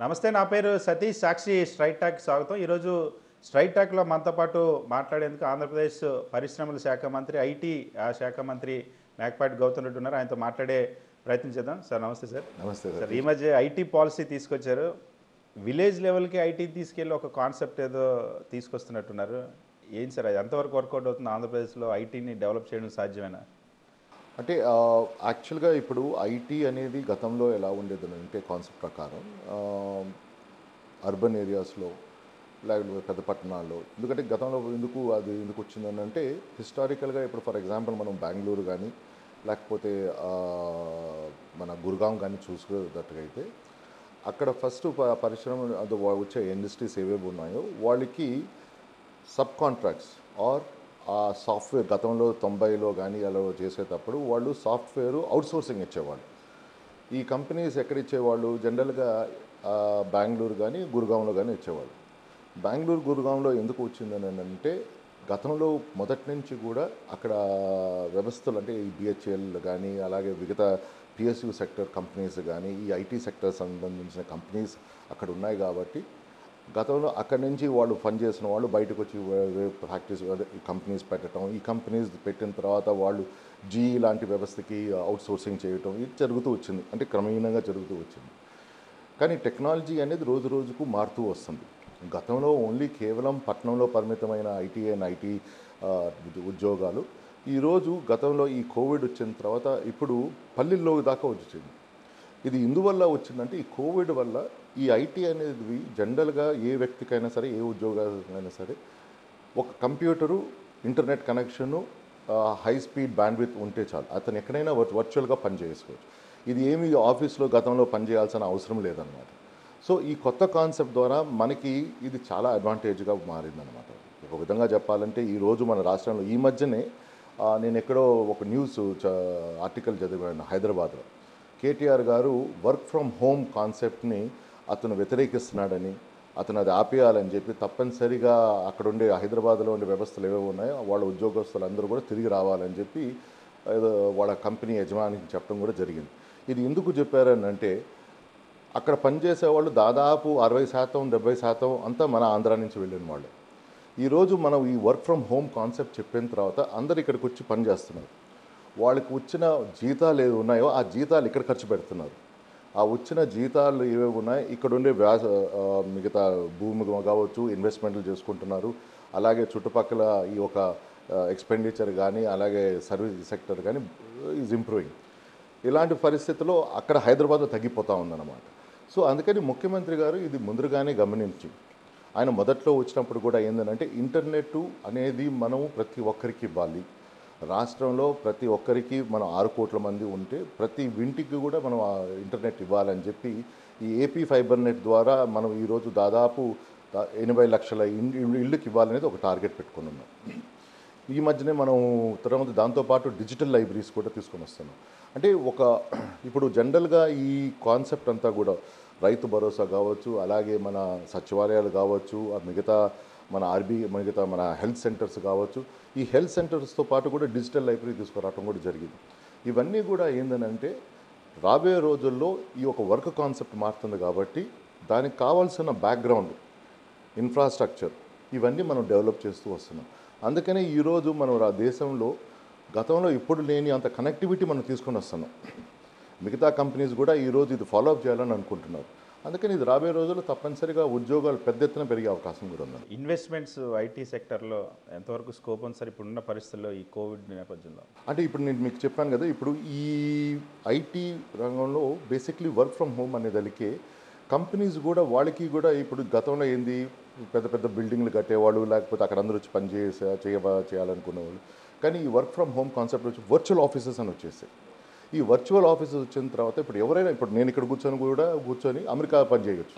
నమస్తే నా పేరు సతీష్ సాక్షి స్ట్రైట్ టాక్ స్వాగతం ఈరోజు స్ట్రైట్ టాక్లో మనతో పాటు మాట్లాడేందుకు ఆంధ్రప్రదేశ్ పరిశ్రమల శాఖ మంత్రి ఐటీ ఆ శాఖ మంత్రి మేకపాటి గౌతమ్ రెడ్డి ఉన్నారు ఆయనతో మాట్లాడే ప్రయత్నం చేద్దాం సార్ నమస్తే సార్ నమస్తే సార్ ఈ మధ్య ఐటీ పాలసీ తీసుకొచ్చారు విలేజ్ లెవెల్కి ఐటీ తీసుకెళ్ళి ఒక కాన్సెప్ట్ ఏదో తీసుకొస్తున్నట్టున్నారు ఏం సార్ అది ఎంతవరకు వర్కౌట్ అవుతుంది ఆంధ్రప్రదేశ్లో ఐటీని డెవలప్ చేయడం సాధ్యమేనా అంటే ఆ, యాక్చువల్గా ఇప్పుడు ఐటీ అనేది గతంలో ఎలా ఉండేది అంటే కాన్సెప్ట్ ప్రకారం ఆ, అర్బన్ ఏరియాస్లో లేకపోతే పెద్ద పట్టణాల్లో ఎందుకంటే గతంలో ఎందుకు అది ఎందుకు వచ్చిందని అంటే హిస్టారికల్గా ఇప్పుడు ఫర్ ఎగ్జాంపుల్ మనం బెంగళూరు కానీ లేకపోతే ఆ, మన గురుగాం కానీ చూసుకున్నట్టుగా అయితే అక్కడ ఫస్ట్ ప- పరిశ్రమ అది వా- వచ్చే ఇండస్ట్రీస్ ఏవేవి ఉన్నాయో వాళ్ళకి సబ్ కాంట్రాక్ట్స్ ఆర్ ఆ సాఫ్ట్వేర్ గతంలో తొంభైలో కానీ అలా చేసేటప్పుడు వాళ్ళు సాఫ్ట్వేర్ అవుట్సోర్సింగ్ ఇచ్చేవాళ్ళు ఈ కంపెనీస్ ఎక్కడ ఇచ్చేవాళ్ళు జనరల్గా ఆ, బెంగళూరు కానీ గురుగాంలో కానీ ఇచ్చేవాళ్ళు బెంగళూరు గురుగాంలో ఎందుకు వచ్చిందని అంటే గతంలో మొదటి నుంచి కూడా అక్కడ వ్యవస్థలు అంటే ఈ బిహెచ్ఎల్ కానీ అలాగే మిగతా పిఎస్యు సెక్టర్ కంపెనీస్ కానీ ఈ ఐటీ సెక్టర్ సంబంధించిన కంపెనీస్ అక్కడ ఉన్నాయి కాబట్టి గతంలో అక్కడి నుంచి వాళ్ళు పని చేసిన వాళ్ళు బయటకు వచ్చి ఫ్యాక్టరీస్ కంపెనీస్ పెట్టడం ఈ కంపెనీస్ పెట్టిన తర్వాత వాళ్ళు జీఈ లాంటి వ్యవస్థకి అవుట్సోర్సింగ్ చేయటం ఇది జరుగుతూ వచ్చింది అంటే క్రమేణంగా జరుగుతూ వచ్చింది కానీ టెక్నాలజీ అనేది రోజు రోజుకు మారుతూ వస్తుంది గతంలో ఓన్లీ కేవలం పట్టణంలో పరిమితమైన ఐటీ అండ్ ఐటీ ఉద్యోగాలు ఈరోజు గతంలో ఈ కోవిడ్ వచ్చిన తర్వాత ఇప్పుడు పల్లెల్లో దాకా వచ్చింది ఇది ఇందువల్ల వచ్చిందంటే ఈ కోవిడ్ వల్ల ఈ ఐటీ అనేది జనరల్గా ఏ వ్యక్తికైనా సరే ఏ ఉద్యోగాలైనా సరే ఒక computer internet connection high speed bandwidth ఉంటే చాలు అతను ఎక్కడైనా వర్చు- వర్చువల్గా పని చేసుకోవచ్చు ఇది ఏమి ఆఫీస్లో గతంలో పనిచేయాల్సిన అవసరం లేదనమాట సో ఈ కొత్త కాన్సెప్ట్ ద్వారా మనకి ఇది చాలా అడ్వాంటేజ్గా మారిందనమాట ఒక విధంగా చెప్పాలంటే ఈరోజు మన రాష్ట్రంలో ఈ మధ్యనే ఆ, నేను ఎక్కడో ఒక న్యూస్ చ- ఆర్టికల్ చదివాను హైదరాబాద్లో కేటీఆర్ గారు వర్క్ ఫ్రమ్ హోమ్ కాన్సెప్ట్ని అతను వ్యతిరేకిస్తున్నాడని అతను అది ఆపేయాలని చెప్పి తప్పనిసరిగా అక్కడ ఉండే హైదరాబాద్లో ఉండే వ్యవస్థలు ఏవేవి ఉన్నాయో వాళ్ళ ఉద్యోగస్తులు అందరూ కూడా తిరిగి రావాలని చెప్పి ఏదో వాళ్ళ కంపెనీ యజమానికి చెప్పడం కూడా జరిగింది ఇది ఎందుకు చెప్పారని అంటే అక్కడ పనిచేసే వాళ్ళు దాదాపు అరవై శాతం డెబ్బై శాతం అంతా మన ఆంధ్ర నుంచి వెళ్ళిన వాళ్ళు ఈరోజు మనం ఈ వర్క్ ఫ్రమ్ హోమ్ కాన్సెప్ట్ చెప్పిన తర్వాత అందరు ఇక్కడికి వచ్చి పని చేస్తున్నారు వాళ్ళకి వచ్చిన జీతాలు ఏవి ఉన్నాయో ఆ జీతాలు ఇక్కడ ఖర్చు పెడుతున్నారు ఆ వచ్చిన జీతాలు ఏవేవి ఉన్నాయో ఇక్కడ ఉండే వ్యాస ఆ, మిగతా భూమి కావచ్చు ఇన్వెస్ట్మెంట్లు చేసుకుంటున్నారు అలాగే చుట్టుపక్కల ఈ ఒక ఎక్స్పెండిచర్ కానీ అలాగే సర్వీస్ సెక్టర్ కానీ ఈజ్ ఇంప్రూవింగ్ ఇలాంటి పరిస్థితుల్లో అక్కడ హైదరాబాద్లో తగ్గిపోతూ ఉందన్నమాట సో అందుకని ముఖ్యమంత్రి గారు ఇది ముందుగానే గమనించి ఆయన మొదట్లో వచ్చినప్పుడు కూడా ఏంటంటే ఇంటర్నెట్ అనేది మనం ప్రతి ఒక్కరికి ఇవ్వాలి రాష్ట్రంలో ప్రతి ఒక్కరికి మనం ఆరు కోట్ల మంది ఉంటే ప్రతి ఇంటికి కూడా మనం ఆ ఇంటర్నెట్ ఇవ్వాలని చెప్పి ఈ ఏపీ ఫైబర్ నెట్ ద్వారా మనం ఈరోజు దాదాపు దా- ఎనభై లక్షల ఇన్- ఇళ్ళకి ఇవ్వాలనేది ఒక టార్గెట్ పెట్టుకుని ఉన్నాం ఈ మధ్యనే మనం తర్వాత దాంతోపాటు డిజిటల్ లైబ్రరీస్ కూడా తీసుకొని వస్తున్నాం అంటే ఒక ఇప్పుడు జనరల్గా ఈ కాన్సెప్ట్ అంతా కూడా రైతు భరోసా కావచ్చు అలాగే మన సచివాలయాలు కావచ్చు ఆ మిగతా మన ఆర్బీ మిగతా మన హెల్త్ సెంటర్స్ కావచ్చు ఈ హెల్త్ సెంటర్స్తో పాటు కూడా డిజిటల్ లైబ్రరీ తీసుకురావడం కూడా జరిగింది ఇవన్నీ కూడా ఏంటంటే రాబోయే రోజుల్లో ఈ ఒక వర్క్ కాన్సెప్ట్ మారుతుంది కాబట్టి దానికి కావాల్సిన బ్యాక్గ్రౌండ్ ఇన్ఫ్రాస్ట్రక్చర్ ఇవన్నీ మనం డెవలప్ చేస్తూ వస్తున్నాం అందుకనే ఈరోజు మనం రా దేశంలో గతంలో ఇప్పుడు లేని అంత కనెక్టివిటీ మనం తీసుకొని వస్తున్నాం మిగతా కంపెనీస్ కూడా ఈరోజు ఇది ఫాలో అప్ చేయాలని అనుకుంటున్నారు అందుకని ఇది రాబోయే రోజుల్లో తప్పనిసరిగా ఉద్యోగాలు పెద్ద ఎత్తున పెరిగే అవకాశం కూడా ఉంది ఇన్వెస్ట్మెంట్స్ ఐటీ సెక్టర్లో ఎంతవరకు స్కోప్ ఉంది సార్ ఇప్పుడున్న పరిస్థితుల్లో ఈ కోవిడ్ నేపథ్యంలో అంటే ఇప్పుడు నేను మీకు చెప్పాను కదా ఇప్పుడు ఈ ఐటీ రంగంలో బేసిక్లీ వర్క్ ఫ్రమ్ హోమ్ అనేదానికి కంపెనీస్ కూడా వాళ్ళకి కూడా ఇప్పుడు గతంలో ఏంది పెద్ద పెద్ద బిల్డింగ్లు కట్టేవాళ్ళు లేకపోతే అక్కడ అందరూ వచ్చి పని చేసే చేయ చేయాలనుకునేవాళ్ళు కానీ ఈ వర్క్ ఫ్రమ్ హోమ్ కాన్సెప్ట్ వచ్చి వర్చువల్ ఆఫీసెస్ అని వచ్చేసాయి ఈ వర్చువల్ ఆఫీసెస్ వచ్చిన తర్వాత ఇప్పుడు ఎవరైనా ఇప్పుడు నేను ఇక్కడ కూర్చొని కూడా కూర్చొని అమెరికా పని చేయొచ్చు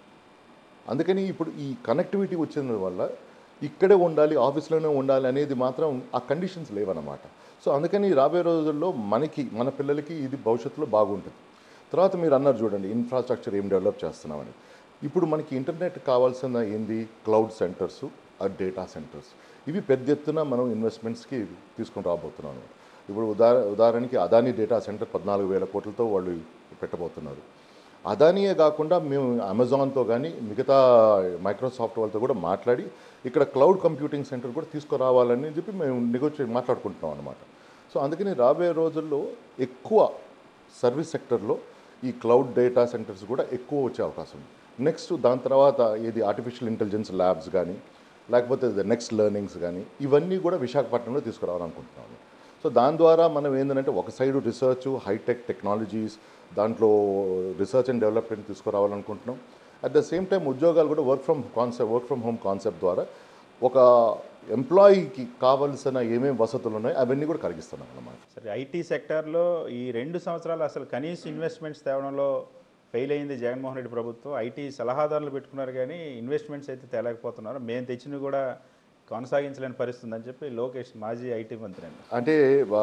అందుకని ఇప్పుడు ఈ కనెక్టివిటీ వచ్చిన వల్ల ఇక్కడే ఉండాలి ఆఫీస్లోనే ఉండాలి అనేది మాత్రం ఆ కండిషన్స్ లేవన్నమాట సో అందుకని రాబోయే రోజుల్లో మనకి మన పిల్లలకి ఇది భవిష్యత్తులో బాగుంటుంది తర్వాత మీరు అన్నారు చూడండి ఇన్ఫ్రాస్ట్రక్చర్ ఏం డెవలప్ చేస్తున్నామని ఇప్పుడు మనకి ఇంటర్నెట్ కావాల్సిన ఏంది క్లౌడ్ సెంటర్స్ ఆ డేటా సెంటర్స్ ఇవి పెద్ద ఎత్తున మనం ఇన్వెస్ట్మెంట్స్కి తీసుకొని రాబోతున్నాం అన్నమాట. ఇప్పుడు ఉదాహర ఉదాహరణకి అదాని డేటా సెంటర్ పద్నాలుగు వేల కోట్లతో వాళ్ళు పెట్టబోతున్నారు అదానియే కాకుండా మేము అమెజాన్తో కానీ మిగతా మైక్రోసాఫ్ట్ వాళ్ళతో కూడా మాట్లాడి ఇక్కడ క్లౌడ్ కంప్యూటింగ్ సెంటర్ కూడా తీసుకురావాలని చెప్పి మేము నెగోషియేట్ మాట్లాడుకుంటున్నాం అనమాట సో అందుకని రాబోయే రోజుల్లో ఎక్కువ సర్వీస్ సెక్టర్లో ఈ క్లౌడ్ డేటా సెంటర్స్ కూడా ఎక్కువ వచ్చే అవకాశం ఉంది నెక్స్ట్ దాని తర్వాత ఇది ఆర్టిఫిషియల్ ఇంటెలిజెన్స్ ల్యాబ్స్ కానీ లేకపోతే నెక్స్ట్ లెర్నింగ్స్ కానీ ఇవన్నీ కూడా విశాఖపట్నంలో తీసుకురావాలనుకుంటున్నాము సో దాని ద్వారా మనం ఏంటంటే ఒక సైడ్ రీసెర్చ్ హైటెక్ టెక్నాలజీస్ దాంట్లో రీసెర్చ్ అండ్ డెవలప్మెంట్ తీసుకురావాలనుకుంటున్నాం అట్ ద సేమ్ టైం ఉద్యోగాలు కూడా work from concept work from home concept ద్వారా ఒక ఎంప్లాయీకి కావాల్సిన ఏమేమి వసతులు ఉన్నాయో అవన్నీ కూడా కలిగిస్తున్నాం అన్నమాట సరే ఐటీ సెక్టార్లో ఈ రెండు సంవత్సరాలు అసలు కనీస ఇన్వెస్ట్మెంట్స్ తేవడంలో ఫెయిల్ అయింది జగన్మోహన్ రెడ్డి ప్రభుత్వం ఐటీ సలహాదారులు పెట్టుకున్నారు కానీ ఇన్వెస్ట్మెంట్స్ అయితే తేలేకపోతున్నారు మేము తెచ్చినవి కూడా కొనసాగించలేని పరిస్థితి ఉందని చెప్పి లోకేష్ మాజీ ఐటీ మంత్రి అండి అంటే ఆ,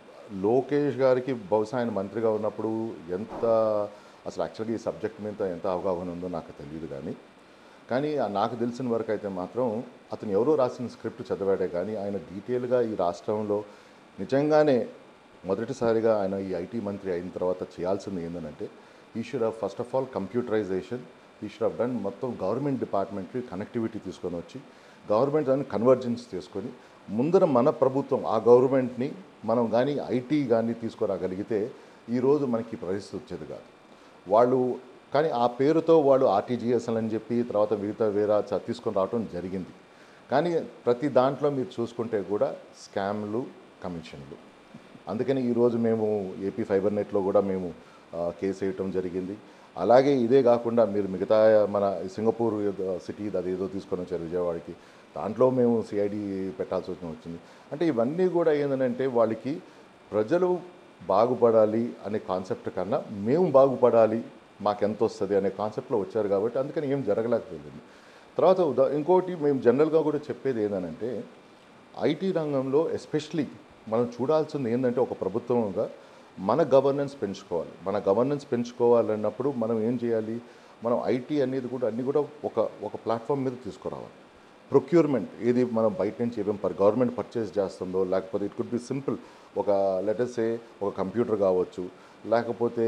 లోకేష్ గారికి బహుశా ఆయన మంత్రిగా ఉన్నప్పుడు ఎంత అసలు యాక్చువల్గా ఈ సబ్జెక్ట్ మీద ఎంత అవగాహన ఉందో నాకు తెలియదు కానీ కానీ ఆ నాకు తెలిసిన వరకు అయితే మాత్రం అతను ఎవరో రాసిన స్క్రిప్ట్ చదివాడే కానీ ఆయన డీటెయిల్గా ఈ రాష్ట్రంలో నిజంగానే మొదటిసారిగా ఆయన ఈ ఐటీ మంత్రి అయిన తర్వాత చేయాల్సింది ఏంటంటే ఈ should have first of all computerisation ఈ షుడ్ హ్యావ్ డన్ మొత్తం గవర్నమెంట్ డిపార్ట్మెంట్కి కనెక్టివిటీ తీసుకొని వచ్చి గవర్నమెంట్ దాన్ని కన్వర్జెన్స్ చేసుకొని ముందర మన ప్రభుత్వం ఆ గవర్నమెంట్ని మనం కానీ ఐటీ కానీ తీసుకురాగలిగితే ఈరోజు మనకి ఈ పరిస్థితి వచ్చేది కాదు వాళ్ళు కానీ ఆ పేరుతో వాళ్ళు ఆర్టీజీఎస్ఎల్ అని చెప్పి తర్వాత మిగతా వేరే చ- తీసుకొని రావడం జరిగింది కానీ ప్రతి దాంట్లో మీరు చూసుకుంటే కూడా స్కామ్లు కమిషన్లు అందుకని ఈరోజు మేము ఏపీ ఫైబర్ నెట్లో కూడా మేము ఆ, కేసు వేయటం జరిగింది అలాగే ఇదే కాకుండా మీరు మిగతా మన సింగపూర్ ఏదో సిటీ అది ఏదో తీసుకొని వచ్చారు విజయవాడకి దాంట్లో మేము సిఐడి పెట్టాల్సి వచ్చిన వచ్చింది అంటే ఇవన్నీ కూడా ఏంటంటే వాళ్ళకి ప్రజలు బాగుపడాలి అనే కాన్సెప్ట్ కన్నా మేము బాగుపడాలి మాకెంత వస్తుంది అనే కాన్సెప్ట్లో వచ్చారు కాబట్టి అందుకని ఏం జరగలేకపోయింది తర్వాత ఉదా ఇంకోటి మేము జనరల్గా కూడా చెప్పేది ఏంటంటే ఐటీ రంగంలో ఎస్పెషలీ మనం చూడాల్సింది ఏంటంటే ఒక ప్రభుత్వంగా మన గవర్నెన్స్ పెంచుకోవాలి మన గవర్నెన్స్ పెంచుకోవాలన్నప్పుడు మనం ఏం చేయాలి మనం ఐటీ అనేది కూడా అన్నీ కూడా ఒక ఒక ప్లాట్ఫామ్ మీద తీసుకురావాలి ప్రొక్యూర్మెంట్ ఏది మనం బయట నుంచి ఏమేమి పర్ గవర్నమెంట్ పర్చేస్ చేస్తుందో లేకపోతే ఇట్ కుడ్ బి సింపుల్ ఒక లెటర్సే ఒక కంప్యూటర్ కావచ్చు లేకపోతే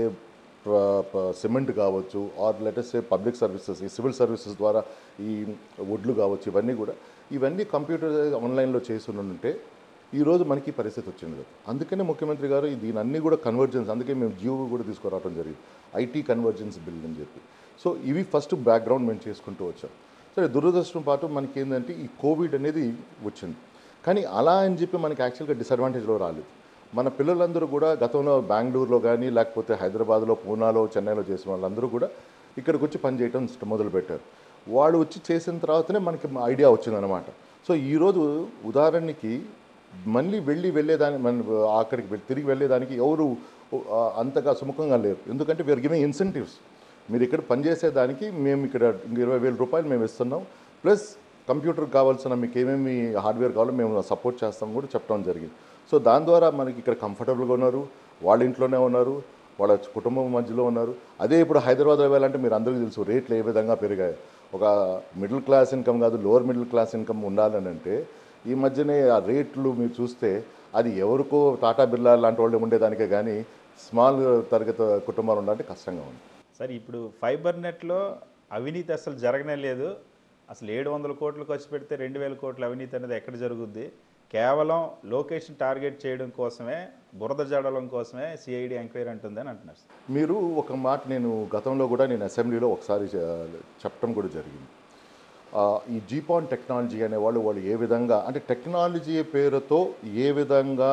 సిమెంట్ కావచ్చు ఆర్ లెటర్సే పబ్లిక్ సర్వీసెస్ ఈ సివిల్ సర్వీసెస్ ద్వారా ఈ వడ్లు కావచ్చు ఇవన్నీ కూడా ఇవన్నీ కంప్యూటర్ ఆన్లైన్లో చేసి ఉంటే ఈరోజు మనకి ఈ పరిస్థితి వచ్చింది కదా అందుకనే ముఖ్యమంత్రి గారు ఈ దీని అన్ని కూడా కన్వర్జెన్స్ అందుకే మేము జియో కూడా తీసుకురావడం జరిగింది ఐటీ కన్వర్జెన్స్ బిల్ అని చెప్పి సో ఇవి ఫస్ట్ బ్యాక్గ్రౌండ్ మేము చేసుకుంటూ వచ్చాం సరే దురదృష్టం పాటు మనకి ఏంటంటే ఈ కోవిడ్ అనేది వచ్చింది కానీ అలా అని చెప్పి మనకి యాక్చువల్గా డిసడ్వాంటేజ్లో రాలేదు మన పిల్లలందరూ కూడా గతంలో బెంగళూరులో కానీ లేకపోతే హైదరాబాద్లో పూనాలో చెన్నైలో చేసిన వాళ్ళందరూ కూడా ఇక్కడికి వచ్చి పనిచేయటం మొదలుపెట్టారు వాళ్ళు వచ్చి చేసిన తర్వాతనే మనకి ఐడియా వచ్చిందనమాట సో ఈరోజు ఉదాహరణకి మళ్ళీ వెళ్ళి వెళ్ళేదాని మన అక్కడికి వెళ్- తిరిగి వెళ్ళేదానికి ఎవరు ఆ, అంతగా సుముఖంగా లేరు ఎందుకంటే వీఆర్ గివింగ్ ఇన్సెంటివ్స్ మీరు ఇక్కడ పనిచేసేదానికి మేము ఇక్కడ ఇంక ఇరవై వేల రూపాయలు మేము ఇస్తున్నాం ప్లస్ కంప్యూటర్ కావాల్సిన మీకు ఏమేమి హార్డ్వేర్ కావాలో మేము సపోర్ట్ చేస్తాం కూడా చెప్పడం జరిగింది సో దాని ద్వారా మనకి ఇక్కడ కంఫర్టబుల్గా ఉన్నారు వాళ్ళ ఇంట్లోనే ఉన్నారు వాళ్ళ కుటుంబం మధ్యలో ఉన్నారు అదే ఇప్పుడు హైదరాబాద్లో వెళ్ళాలంటే మీరు అందరికీ తెలుసు రేట్లు ఏ విధంగా పెరిగాయి ఒక మిడిల్ క్లాస్ ఇన్కమ్ కాదు లోవర్ మిడిల్ క్లాస్ ఇన్కమ్ ఉండాలని అంటే ఈ మధ్యనే ఆ రేట్లు మీరు చూస్తే అది ఎవరికో టాటా బిర్లా లాంటి వాళ్ళు ఉండేదానికే కానీ స్మాల్ తరగతి కుటుంబాలు ఉండాలంటే కష్టంగా ఉంది సరే ఇప్పుడు ఫైబర్ నెట్లో అవినీతి అసలు జరగనే లేదు అసలు ఏడు వందల కోట్లు ఖర్చు పెడితే రెండు వేల కోట్ల అవినీతి అనేది ఎక్కడ జరుగుద్ది కేవలం లొకేషన్ టార్గెట్ చేయడం కోసమే బురద జడడం కోసమే సిఐడి ఎంక్వైరీ అంటుందని అంటున్నారు మీరు ఒక మాట నేను గతంలో కూడా నేను అసెంబ్లీలో ఒకసారి చె- చెప్పడం కూడా జరిగింది ఆ, ఈ జీపాన్ టెక్నాలజీ అనేవాళ్ళు వాళ్ళు ఏ విధంగా అంటే టెక్నాలజీ పేరుతో ఏ విధంగా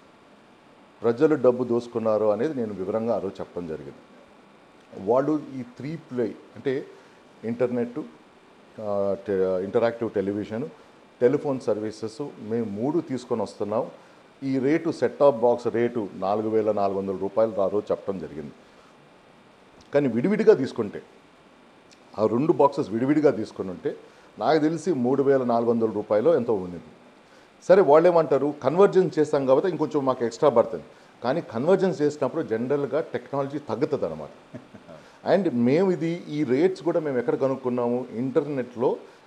ప్రజలు డబ్బు దోసుకున్నారు అనేది నేను వివరంగా ఆ రోజు చెప్పడం జరిగింది వాళ్ళు ఈ త్రీ ప్లే అంటే internet interactive television telephone services మేము మూడు తీసుకొని వస్తున్నాం ఈ rate set top box rate నాలుగు వేల నాలుగు వందల రూపాయలు ఆ రోజు చెప్పడం జరిగింది కానీ విడివిడిగా తీసుకుంటే ఆ రెండు బాక్సెస్ విడివిడిగా తీసుకుని ఉంటే నాకు తెలిసి మూడు వేల నాలుగు వందల రూపాయలు ఎంతో ఉన్నది సరే వాళ్ళు ఏమంటారు కన్వర్జెన్స్ చేస్తాం కాబట్టి ఇంకొంచెం మాకు ఎక్స్ట్రా పడుతుంది కానీ కన్వర్జెన్స్ చేసినప్పుడు జనరల్గా టెక్నాలజీ తగ్గుతుంది అనమాట అండ్ మేము ఇది ఈ రేట్స్ కూడా మేము ఎక్కడ కనుక్కున్నాము ఇంటర్నెట్లో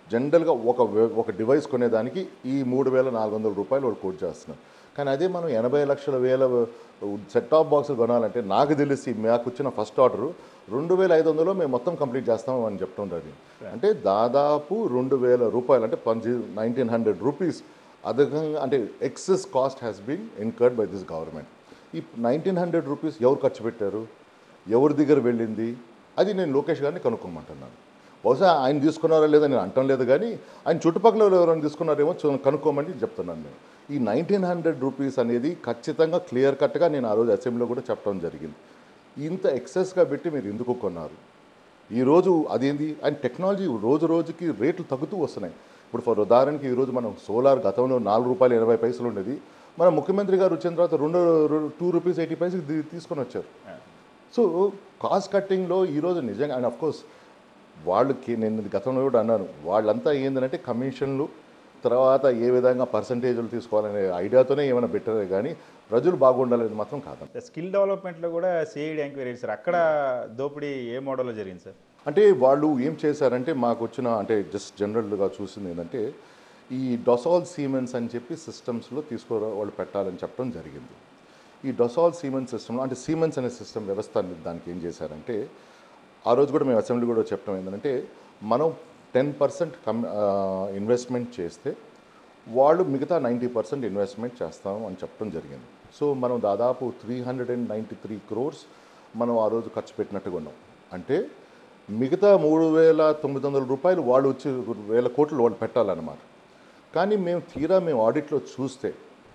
జనరల్గా ఒక వె- ఒక డివైస్ కొనేదానికి ఈ మూడు వేల నాలుగు వందల రూపాయలు వాళ్ళు కోట్ చేస్తున్నారు కానీ అదే మనం ఎనభై లక్షల వేల సెట్ టాప్ బాక్సులు కొనాలంటే నాకు తెలిసి మాకు వచ్చిన ఫస్ట్ ఆర్డర్ రెండు వేల ఐదు వందలు మేము మొత్తం కంప్లీట్ చేస్తాం అని చెప్తుంటారు అంటే దాదాపు రెండు వేల రూపాయలు అంటే పంచి నైన్టీన్ హండ్రెడ్ రూపీస్ అధికంగా అంటే excess cost has been incurred by this government ఈ నైన్టీన్ హండ్రెడ్ రూపీస్ ఎవరు ఖర్చు పెట్టారు ఎవరి దగ్గర వెళ్ళింది అది నేను లోకేష్ గారిని కనుక్కోమంటున్నాను బహుశా ఆయన తీసుకున్నారో లేదో నేను అంటం లేదు కానీ ఆయన చుట్టుపక్కల ఎవరైనా తీసుకున్నారేమో చూ- కనుక్కోమని చెప్తున్నాను నేను ఈ నైన్టీన్ హండ్రెడ్ రూపీస్ అనేది ఖచ్చితంగా క్లియర్ కట్గా నేను ఆ రోజు అసెంబ్లీలో కూడా చెప్పడం జరిగింది ఇంత ఎక్సెస్గా పెట్టి మీరు ఎందుకు కొన్నారు ఈరోజు అదేంది అండ్ టెక్నాలజీ రోజు రోజుకి రేట్లు తగ్గుతూ వస్తున్నాయి ఇప్పుడు ఫర్ ఉదాహరణకి ఈరోజు మనం సోలార్ గతంలో నాలుగు రూపాయలు ఎనభై పైసలు ఉండేది మన ముఖ్యమంత్రి గారు వచ్చిన తర్వాత రెండు టూ రూపీస్ ఎయిటీ పైసలు తీ- తీసుకొని వచ్చారు సో కాస్ట్ కట్టింగ్లో ఈరోజు నిజంగా అండ్ కోర్స్ వాళ్ళకి నేను గతంలో కూడా అన్నాను వాళ్ళంతా ఏంటంటే కమిషన్లు తర్వాత ఏ విధంగా పర్సంటేజ్లు తీసుకోవాలనే ఐడియాతోనే ఏమైనా పెట్టారే కానీ ప్రజలు బాగుండాలనేది మాత్రం కాదు స్కిల్ డెవలప్మెంట్లో కూడా సిఐడి ఎంక్వైరీ సార్ అక్కడ దోపిడీ ఏ మోడల్లో జరిగింది సార్ అంటే వాళ్ళు ఏం చేశారంటే మాకు వచ్చిన అంటే జస్ట్ జనరల్గా చూసింది ఏంటంటే ఈ డొసాల్ సీమెన్స్ అని చెప్పి సిస్టమ్స్లో తీసుకో వాళ్ళు పెట్టాలని చెప్పడం జరిగింది ఈ డొసాల్ సీమెన్స్ సిస్టంలో అంటే సీమెన్స్ అనే సిస్టమ్ వ్యవస్థ అనేది దానికి ఏం చేశారంటే ఆ రోజు కూడా మేము అసెంబ్లీ కూడా చెప్పడం ఏంటంటే మనం టెన్ పర్సెంట్ కమ్ ఇన్వెస్ట్మెంట్ చేస్తే వాళ్ళు మిగతా నైంటీ పర్సెంట్ ఇన్వెస్ట్మెంట్ చేస్తాం అని చెప్పడం జరిగింది సో మనం దాదాపు three hundred and ninety three crores మనం ఆ రోజు ఖర్చు పెట్టినట్టుగా ఉన్నాం అంటే మిగతా మూడు వేల తొమ్మిది వందల రూపాయలు వాళ్ళు వచ్చి వేల కోట్లు వాళ్ళు పెట్టాలన్నమాట కానీ మేము తీరా మేము ఆడిట్లో చూస్తే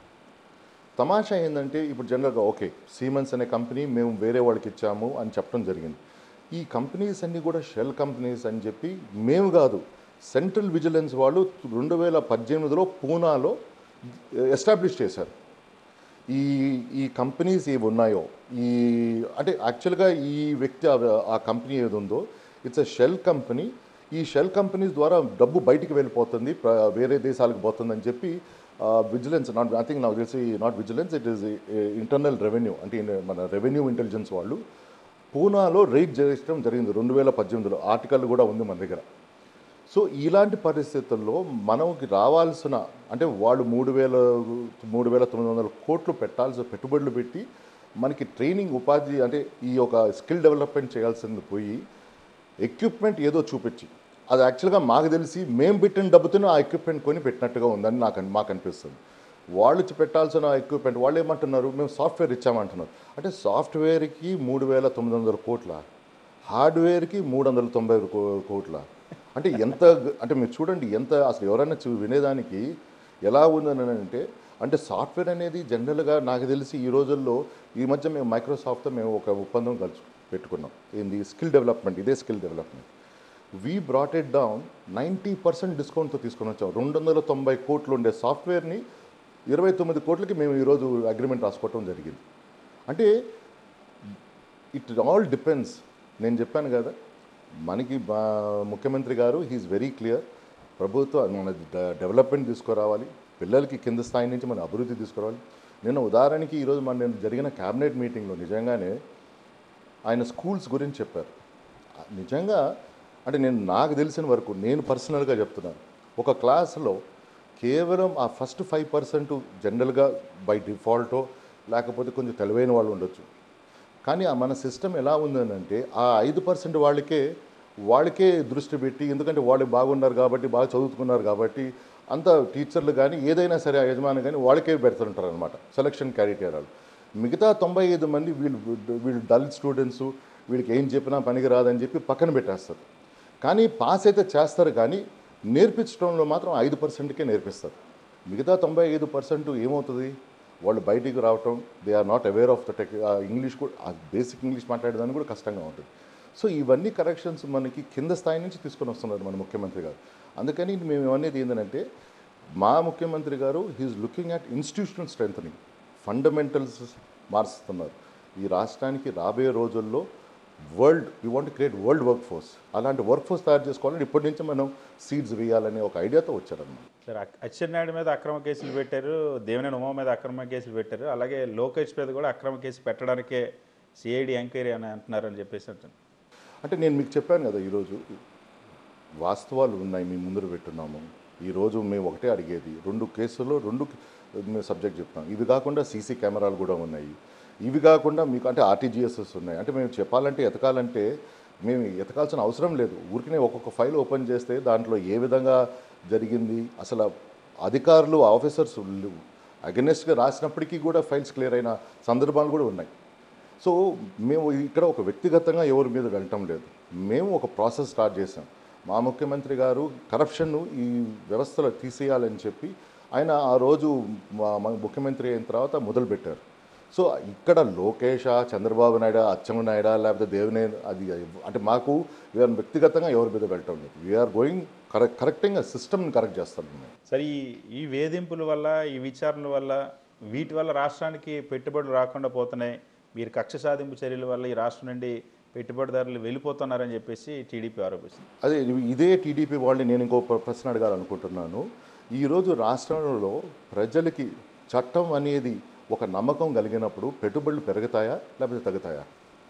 తమాషా ఏంటంటే ఇప్పుడు జనరల్గా ఓకే సీమెన్స్ అనే కంపెనీ మేము వేరే వాళ్ళకి ఇచ్చాము అని చెప్పడం జరిగింది ఈ కంపెనీస్ అన్నీ కూడా షెల్ కంపెనీస్ అని చెప్పి మేము కాదు సెంట్రల్ విజిలెన్స్ వాళ్ళు రెండు వేల పద్దెనిమిదిలో పూనాలో ఎస్టాబ్లిష్ చేశారు ఈ ఈ కంపెనీస్ ఏవి ఉన్నాయో ఈ అంటే యాక్చువల్గా ఈ వ్యక్తి ఆ- ఆ కంపెనీ ఏది ఉందో ఇట్స్ ఎ షెల్ కంపెనీ ఈ షెల్ కంపెనీస్ ద్వారా డబ్బు బయటికి వెళ్ళిపోతుంది ప్ర- వేరే దేశాలకు పోతుందని చెప్పి విజిలెన్స్ నాట్ ఐ థింక్ నాకు తెలిసి not vigilance it is internal revenue అంటే ఇన్- మన రెవెన్యూ ఇంటెలిజెన్స్ వాళ్ళు పూనాలో రైడ్ చేయడం జరిగింది రెండు వేల పద్దెనిమిదిలో ఆర్టికల్ కూడా ఉంది మన దగ్గర సో ఇలాంటి పరిస్థితుల్లో మనకి రావాల్సిన అంటే వాళ్ళు మూడు వేల మూడు వేల తొమ్మిది వందల కోట్లు పెట్టాల్సిన పెట్టుబడులు పెట్టి మనకి ట్రైనింగ్ ఉపాధి అంటే ఈ యొక్క స్కిల్ డెవలప్మెంట్ చేయాల్సింది పోయి ఎక్విప్మెంట్ ఏదో చూపించి అది యాక్చువల్గా మాకు తెలిసి మేము పెట్టిన డబ్బుతోనే ఆ ఎక్విప్మెంట్ కొని పెట్టినట్టుగా ఉందని నాకు అన్- మాకు అనిపిస్తుంది వాళ్ళు ఇచ్చి పెట్టాల్సిన ఎక్విప్మెంట్ వాళ్ళు ఏమంటున్నారు మేము సాఫ్ట్వేర్ ఇచ్చామంటున్నారు అంటే సాఫ్ట్వేర్కి మూడు వేల తొమ్మిది వందల కోట్ల హార్డ్వేర్కి మూడు వందల తొంభై కో- కోట్ల అంటే ఎంత అంటే మీరు చూడండి ఎంత అసలు ఎవరైనా చూ వినేదానికి ఎలా ఉందని అంటే అంటే సాఫ్ట్వేర్ అనేది జనరల్గా నాకు తెలిసి ఈ రోజుల్లో ఈ మధ్య మేము మైక్రోసాఫ్ట్తో మేము ఒక ఒప్పందం కలిసి పెట్టుకున్నాం ఏంది స్కిల్ డెవలప్మెంట్ ఇదే skill development we brought it down ninety percent డిస్కౌంట్తో తీసుకొని వచ్చాం రెండు వందల తొంభై కోట్లు ఉండే సాఫ్ట్వేర్ని ఇరవై తొమ్మిది కోట్లకి మేము ఈరోజు అగ్రిమెంట్ రాసుకోవటం జరిగింది అంటే ఇట్ ఆల్ డిపెండ్స్ నేను చెప్పాను కదా మనకి బా- ముఖ్యమంత్రి గారు హీఈస్ వెరీ క్లియర్ ప్రభుత్వం మన డ- డెవలప్మెంట్ తీసుకురావాలి పిల్లలకి కింద స్థాయి నుంచి మన అభివృద్ధి తీసుకురావాలి నేను ఉదాహరణకి ఈరోజు మన నేను జరిగిన క్యాబినెట్ మీటింగ్లో నిజంగానే ఆయన స్కూల్స్ గురించి చెప్పారు నిజంగా అంటే నేను నాకు తెలిసిన వరకు నేను పర్సనల్గా చెప్తున్నాను ఒక క్లాస్లో కేవలం ఆ ఫస్ట్ ఫైవ్ పర్సెంట్ జనరల్గా బై డిఫాల్టో లేకపోతే కొంచెం తెలివైన వాళ్ళు ఉండొచ్చు కానీ ఆ మన సిస్టమ్ ఎలా ఉందనంటే ఆ ఐదు పర్సెంట్ వాళ్ళకే వాళ్ళకే దృష్టి పెట్టి ఎందుకంటే వాళ్ళు బాగున్నారు కాబట్టి బాగా చదువుకున్నారు కాబట్టి అంత టీచర్లు కానీ ఏదైనా సరే ఆ యజమాని కానీ వాళ్ళకే పెడుతుంటారు అనమాట సెలక్షన్ క్రైటీరియాలు మిగతా తొంభై ఐదు మంది వీళ్ళు వీళ్ళు డల్ స్టూడెంట్స్ వీళ్ళకి ఏం చెప్పినా పనికి రాదని చెప్పి పక్కన పెట్టేస్తారు కానీ పాస్ అయితే చేస్తారు కానీ నేర్పించడంలో మాత్రం ఐదు పర్సెంట్కే నేర్పిస్తారు మిగతా తొంభై ఐదు పర్సెంట్ ఏమవుతుంది వాళ్ళు బయటికి రావటం they are not aware of the tech English కూడా బేసిక్ ఇంగ్లీష్ మాట్లాడేదానికి కూడా కష్టంగా ఉంటుంది సో ఇవన్నీ కరెక్షన్స్ మనకి కింద స్థాయి నుంచి తీసుకొని వస్తున్నారు మన ముఖ్యమంత్రి గారు అందుకని మేము ఏమనేది ఏంటంటే మా ముఖ్యమంత్రి గారు he's looking at institutional strengthening fundamentals మారుస్తున్నారు ఈ రాష్ట్రానికి రాబోయే రోజుల్లో world we want create world work force అలాంటి వర్క్ ఫోర్స్ తయారు చేసుకోవాలని ఇప్పటి నుంచి మనం సీడ్స్ వేయాలనే ఒక ఐడియాతో వచ్చారన్నమాట సార్ అక్- అచ్చెన్నాయుడు మీద అక్రమ కేసులు పెట్టారు దేవినేని ఉమా మీద అక్రమ కేసులు పెట్టారు అలాగే లోకేష్ మీద కూడా అక్రమ కేసు పెట్టడానికే సిఐడి ఎంక్వైరీ అని అంటున్నారు అని చెప్పేసి అంటున్నారు. అంటే నేను మీకు చెప్పాను కదా ఈరోజు వాస్తవాలు ఉన్నాయి మీ ముందర పెట్టున్నాము ఈరోజు మేము ఒకటే అడిగేది రెండు కేసుల్లో రెండు మేము సబ్జెక్ట్ చెప్తాం ఇవి కాకుండా సీసీ కెమెరాలు కూడా ఉన్నాయి ఇవి కాకుండా మీకు అంటే ఆర్టీజీఎస్ఎస్ ఉన్నాయి అంటే మేము చెప్పాలంటే ఎతకాలంటే మేము ఎతకాల్సిన అవసరం లేదు ఊరికనే ఒక్కొక్క ఫైల్ ఓపెన్ చేస్తే దాంట్లో ఏ విధంగా జరిగింది అసలు అధికారులు ఆఫీసర్స్ అగెనెస్ట్గా రాసినప్పటికీ కూడా ఫైల్స్ క్లియర్ అయిన సందర్భాలు కూడా ఉన్నాయి సో మేము ఇక్కడ ఒక వ్యక్తిగతంగా ఎవరి మీద వెళ్ళటం లేదు మేము ఒక ప్రాసెస్ స్టార్ట్ చేసాం మా ముఖ్యమంత్రి గారు కరప్షన్ను ఈ వ్యవస్థలో తీసేయాలని చెప్పి ఆయన ఆ రోజు మా మా ముఖ్యమంత్రి అయిన తర్వాత మొదలుపెట్టారు సో ఇక్కడ లోకేష చంద్రబాబు నాయుడు అచ్చెన్నాయుడా లేకపోతే దేవినే అది అంటే మాకు వీఆర్ వ్యక్తిగతంగా ఎవరి మీద వెళ్ళటం లేదు వీఆర్ గోయింగ్ కరెక్ట్ కరెక్టింగ్ సిస్టమ్ని కరెక్ట్ చేస్తాం మేము సరే ఈ ఈ వేధింపుల వల్ల ఈ విచారణల వల్ల వీటి వల్ల రాష్ట్రానికి పెట్టుబడులు రాకుండా పోతున్నాయి మీరు కక్ష సాధింపు చర్యల వల్ల ఈ రాష్ట్రం నుండి పెట్టుబడిదారులు వెళ్ళిపోతున్నారని చెప్పేసి టీడీపీ ఆరోపిస్తుంది అదే ఇదే టీడీపీ వాళ్ళని నేను ఇంకో ప్ర- ప్రశ్న అడగాలనుకుంటున్నాను ఈరోజు రాష్ట్రంలో ప్రజలకి చట్టం అనేది ఒక నమ్మకం కలిగినప్పుడు పెట్టుబడులు పెరుగుతాయా లేకపోతే తగ్గుతాయా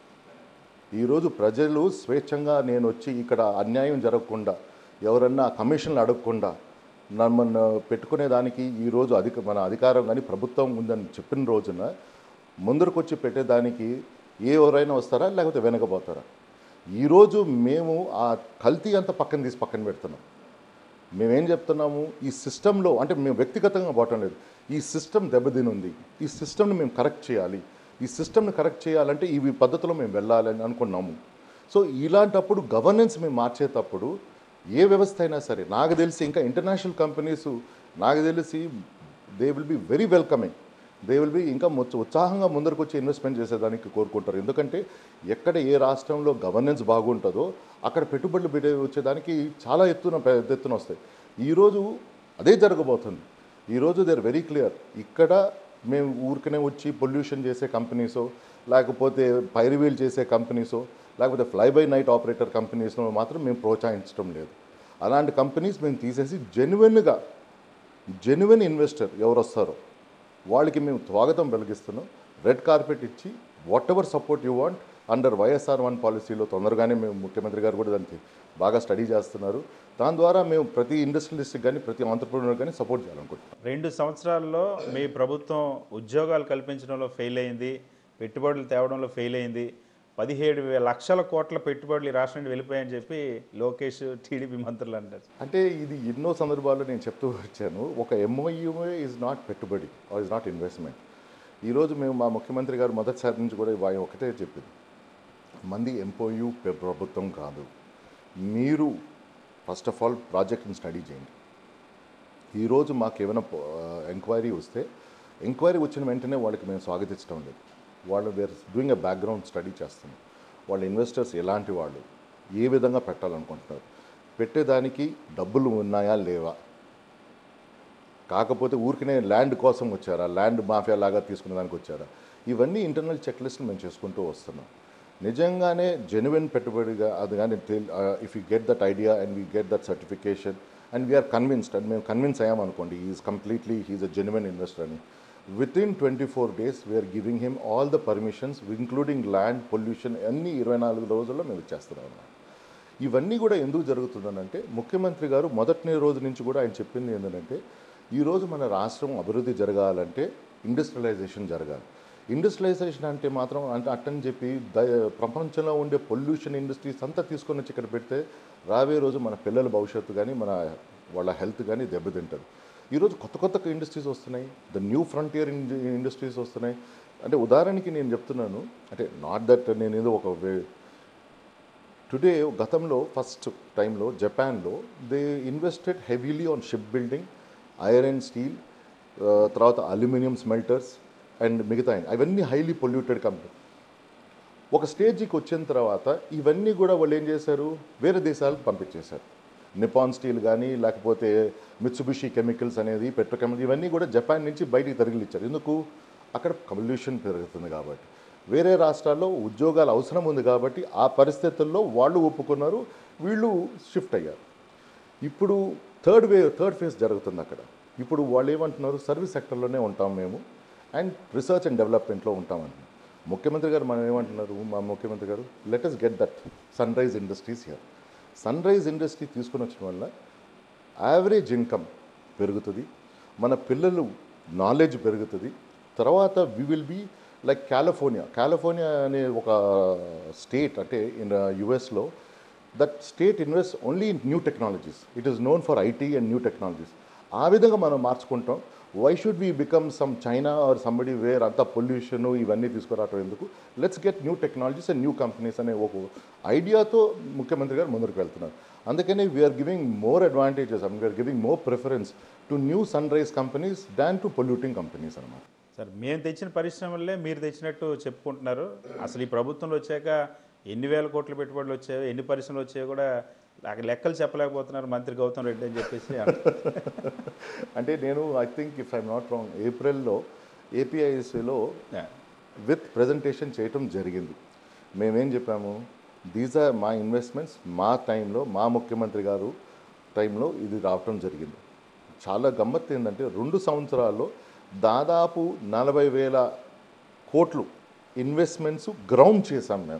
ఈరోజు ప్రజలు స్వేచ్ఛంగా నేను వచ్చి ఇక్కడ అన్యాయం జరగకుండా ఎవరన్నా కమిషన్లు అడగకుండా నన్ను పెట్టుకునే దానికి ఈరోజు అధిక మన అధికారం కానీ ప్రభుత్వం ఉందని చెప్పిన రోజున ముందరకు వచ్చి పెట్టేదానికి ఏ ఎవరైనా వస్తారా లేకపోతే వెనకపోతారా ఈరోజు మేము ఆ కల్తీ అంతా పక్కన తీసి పక్కన పెడుతున్నాం మేమేం చెప్తున్నాము ఈ సిస్టంలో అంటే మేము వ్యక్తిగతంగా పోవటం లేదు ఈ సిస్టమ్ దెబ్బతిని ఉంది ఈ సిస్టమ్ని మేము కరెక్ట్ చేయాలి ఈ సిస్టమ్ని కరెక్ట్ చేయాలంటే ఇవి పద్ధతిలో మేము వెళ్ళాలని అనుకున్నాము సో ఇలాంటప్పుడు గవర్నెన్స్ మేము మార్చేటప్పుడు ఏ వ్యవస్థ అయినా సరే నాకు తెలిసి ఇంకా ఇంటర్నేషనల్ కంపెనీస్ నాకు తెలిసి they will be very welcoming they will be ఇంకా మొత్త- ఉత్సాహంగా ముందరకు వచ్చి ఇన్వెస్ట్మెంట్ చేసేదానికి కోరుకుంటారు ఎందుకంటే ఎక్కడ ఏ రాష్ట్రంలో గవర్నెన్స్ బాగుంటుందో అక్కడ పెట్టుబడులు పెట్టే వచ్చేదానికి చాలా ఎత్తున పెద్ద ఎత్తున వస్తాయి ఈరోజు అదే జరగబోతుంది ఈరోజు దే ఆర్ వెరీ క్లియర్ ఇక్కడ మేము ఊరికనే వచ్చి పొల్యూషన్ చేసే కంపెనీసో లేకపోతే పైరువీల్ చేసే కంపెనీసో లేకపోతే ఫ్లై బై నైట్ ఆపరేటర్ కంపెనీస్లో మాత్రం మేము ప్రోత్సహించడం లేదు అలాంటి కంపెనీస్ మేము తీసేసి జెన్యున్గా జెన్యున్ ఇన్వెస్టర్ ఎవరు వస్తారో వాళ్ళకి మేము స్వాగతం వెలిగిస్తున్నాం రెడ్ కార్పెట్ ఇచ్చి whatever support you want under YSR one పాలసీలో తొందరగానే మేము ముఖ్యమంత్రి గారు కూడా దానికి బాగా స్టడీ చేస్తున్నారు దాని ద్వారా మేము ప్రతి ఇండస్ట్రియలిస్ట్కి కానీ ప్రతి ఆంటర్ప్రినర్ కానీ సపోర్ట్ చేయాలనుకుంటున్నాం రెండు సంవత్సరాల్లో మీ ప్రభుత్వం ఉద్యోగాలు కల్పించడంలో ఫెయిల్ అయింది పెట్టుబడులు తేవడంలో ఫెయిల్ అయింది పదిహేడు వేల లక్షల కోట్ల పెట్టుబడులు ఈ రాష్ట్రం నుండి వెళ్ళిపోయాయని చెప్పి లోకేష్ టీడీపీ మంత్రులు అంటారు అంటే ఇది ఎన్నో సందర్భాల్లో నేను చెప్తూ వచ్చాను ఒక ఎంఓయూఏ ఈజ్ నాట్ పెట్టుబడి ఆర్ ఇస్ నాట్ ఇన్వెస్ట్మెంట్ ఈరోజు మేము మా ముఖ్యమంత్రి గారు మొదటిసారి నుంచి కూడా ఆయన ఒకటే చెప్పింది మంది ఎంఓయూ ప్రభుత్వం కాదు మీరు ఫస్ట్ ఆఫ్ ఆల్ ప్రాజెక్ట్ని స్టడీ చేయండి ఈరోజు మాకు ఏమైనా ఎంక్వైరీ వస్తే ఎంక్వైరీ వచ్చిన వెంటనే వాళ్ళకి మేము స్వాగతించడం లేదు వాళ్ళు were doing a background study చేస్తున్నాం వాళ్ళ ఇన్వెస్టర్స్ ఎలాంటి వాళ్ళు ఏ విధంగా పెట్టాలనుకుంటున్నారు పెట్టేదానికి డబ్బులు ఉన్నాయా లేవా కాకపోతే ఊరికనే ల్యాండ్ కోసం వచ్చారా ల్యాండ్ మాఫియా లాగా తీసుకునే దానికి వచ్చారా ఇవన్నీ ఇంటర్నల్ చెక్ లిస్ట్ మేము చేసుకుంటూ వస్తున్నాం నిజంగానే జెన్యున్ పెట్టుబడిగా అది కానీ if you get that idea and we get that certification and we're convinced and మేము కన్విన్స్ అయ్యామనుకోండి is completely he's a genuine investor అని within twenty four days we're giving him all the permissions including land pollution అన్ని ఇరవై నాలుగు రోజుల్లో మేము ఇచ్చేస్తున్నాం అన్నమాట ఇవన్నీ కూడా ఎందుకు జరుగుతుందనంటే ముఖ్యమంత్రి గారు మొదటి రోజు నుంచి కూడా ఆయన చెప్పింది ఏంటంటే ఈరోజు మన రాష్ట్రం అభివృద్ధి జరగాలంటే ఇండస్ట్రియలైజేషన్ జరగాలి ఇండస్ట్రియలైజేషన్ అంటే మాత్రం అంటే అట్టని చెప్పి ద ప్రపంచంలో ఉండే పొల్యూషన్ ఇండస్ట్రీస్ అంతా తీసుకొని వచ్చి ఇక్కడ పెడితే రాబోయే రోజు మన పిల్లల భవిష్యత్తు కానీ మన వాళ్ళ హెల్త్ కానీ దెబ్బతింటుంది ఈరోజు కొత్త కొత్త ఇండస్ట్రీస్ వస్తున్నాయి ద న్యూ ఫ్రంటియర్ ఇండస్ట్రీస్ వస్తున్నాయి అంటే ఉదాహరణకి నేను చెప్తున్నాను అంటే నాట్ దట్ నేను ఏదో ఒక వే- టుడే గతంలో ఫస్ట్ టైంలో జపాన్లో they invested heavily on ship building iron steel తర్వాత అల్యూమినియం స్మెల్టర్స్ అండ్ మిగతా అవన్నీ హైలీ పొల్యూటెడ్ కంపెనీ ఒక స్టేజ్కి వచ్చిన తర్వాత ఇవన్నీ కూడా వాళ్ళు ఏం చేశారు వేరే దేశాలకు పంపించేశారు నిపాన్ స్టీల్ కానీ లేకపోతే మిత్సుబిషి కెమికల్స్ అనేది పెట్రోకెమికల్ ఇవన్నీ కూడా జపాన్ నుంచి బయటికి తరలిచ్చారు ఎందుకు అక్కడ పొల్యూషన్ పెరుగుతుంది కాబట్టి వేరే రాష్ట్రాల్లో ఉద్యోగాలు అవసరం ఉంది కాబట్టి ఆ పరిస్థితుల్లో వాళ్ళు ఒప్పుకున్నారు వీళ్ళు షిఫ్ట్ అయ్యారు ఇప్పుడు థర్డ్ వే థర్డ్ ఫేజ్ జరుగుతుంది అక్కడ ఇప్పుడు వాళ్ళు ఏమంటున్నారు సర్వీస్ సెక్టర్లోనే ఉంటాం మేము అండ్ రీసెర్చ్ అండ్ డెవలప్మెంట్లో ఉంటామంటున్నారు ముఖ్యమంత్రి గారు మనం ఏమంటున్నారు మా ముఖ్యమంత్రి గారు let us get that sunrise industries here sunrise industry తీసుకొని వచ్చిన వల్ల యావరేజ్ ఇన్కమ్ పెరుగుతుంది మన పిల్లలు నాలెడ్జ్ పెరుగుతుంది తర్వాత we will be like California California అనే ఒక స్టేట్ అంటే ఇన్ యుఎస్లో that state invest only in new technologies it is known for IT and new technologies ఆ విధంగా మనం మార్చుకుంటాం why should we become some China or somebody where అంతా pollution ఇవన్నీ తీసుకురావటం ఎందుకు let's get new technologies and new companies అనే ఒక ఐడియాతో ముఖ్యమంత్రి గారు ముందుకు వెళ్తున్నారు అందుకని we're giving more advantages we're giving more preference to new sunrise companies than to polluting companies అనమాట సార్ మేము తెచ్చిన పరిశ్రమలే మీరు తెచ్చినట్టు చెప్పుకుంటున్నారు అసలు ఈ ప్రభుత్వంలో వచ్చాక ఎన్ని వేల కోట్ల పెట్టుబడులు వచ్చాయో ఎన్ని పరిశ్రమలు వచ్చాయో కూడా నాకు లెక్కలు చెప్పలేకపోతున్నారు మంత్రి గౌతమ్ రెడ్డి అని చెప్పేసి అంటున్నారు. అంటే నేను I think if I'm not wrong ఏప్రిల్లో ఏపీఐసిలో Yeah. విత్ ప్రజెంటేషన్ చేయటం జరిగింది మేమేం చెప్పాము దీస్ ఆర్ మా ఇన్వెస్ట్మెంట్స్ మా టైంలో మా ముఖ్యమంత్రి గారు టైంలో ఇది రావటం జరిగింది చాలా గమ్మత్తు ఏంటంటే రెండు సంవత్సరాల్లో దాదాపు నలభై వేల కోట్లు ఇన్వెస్ట్మెంట్స్ గ్రౌండ్ చేశాం మేము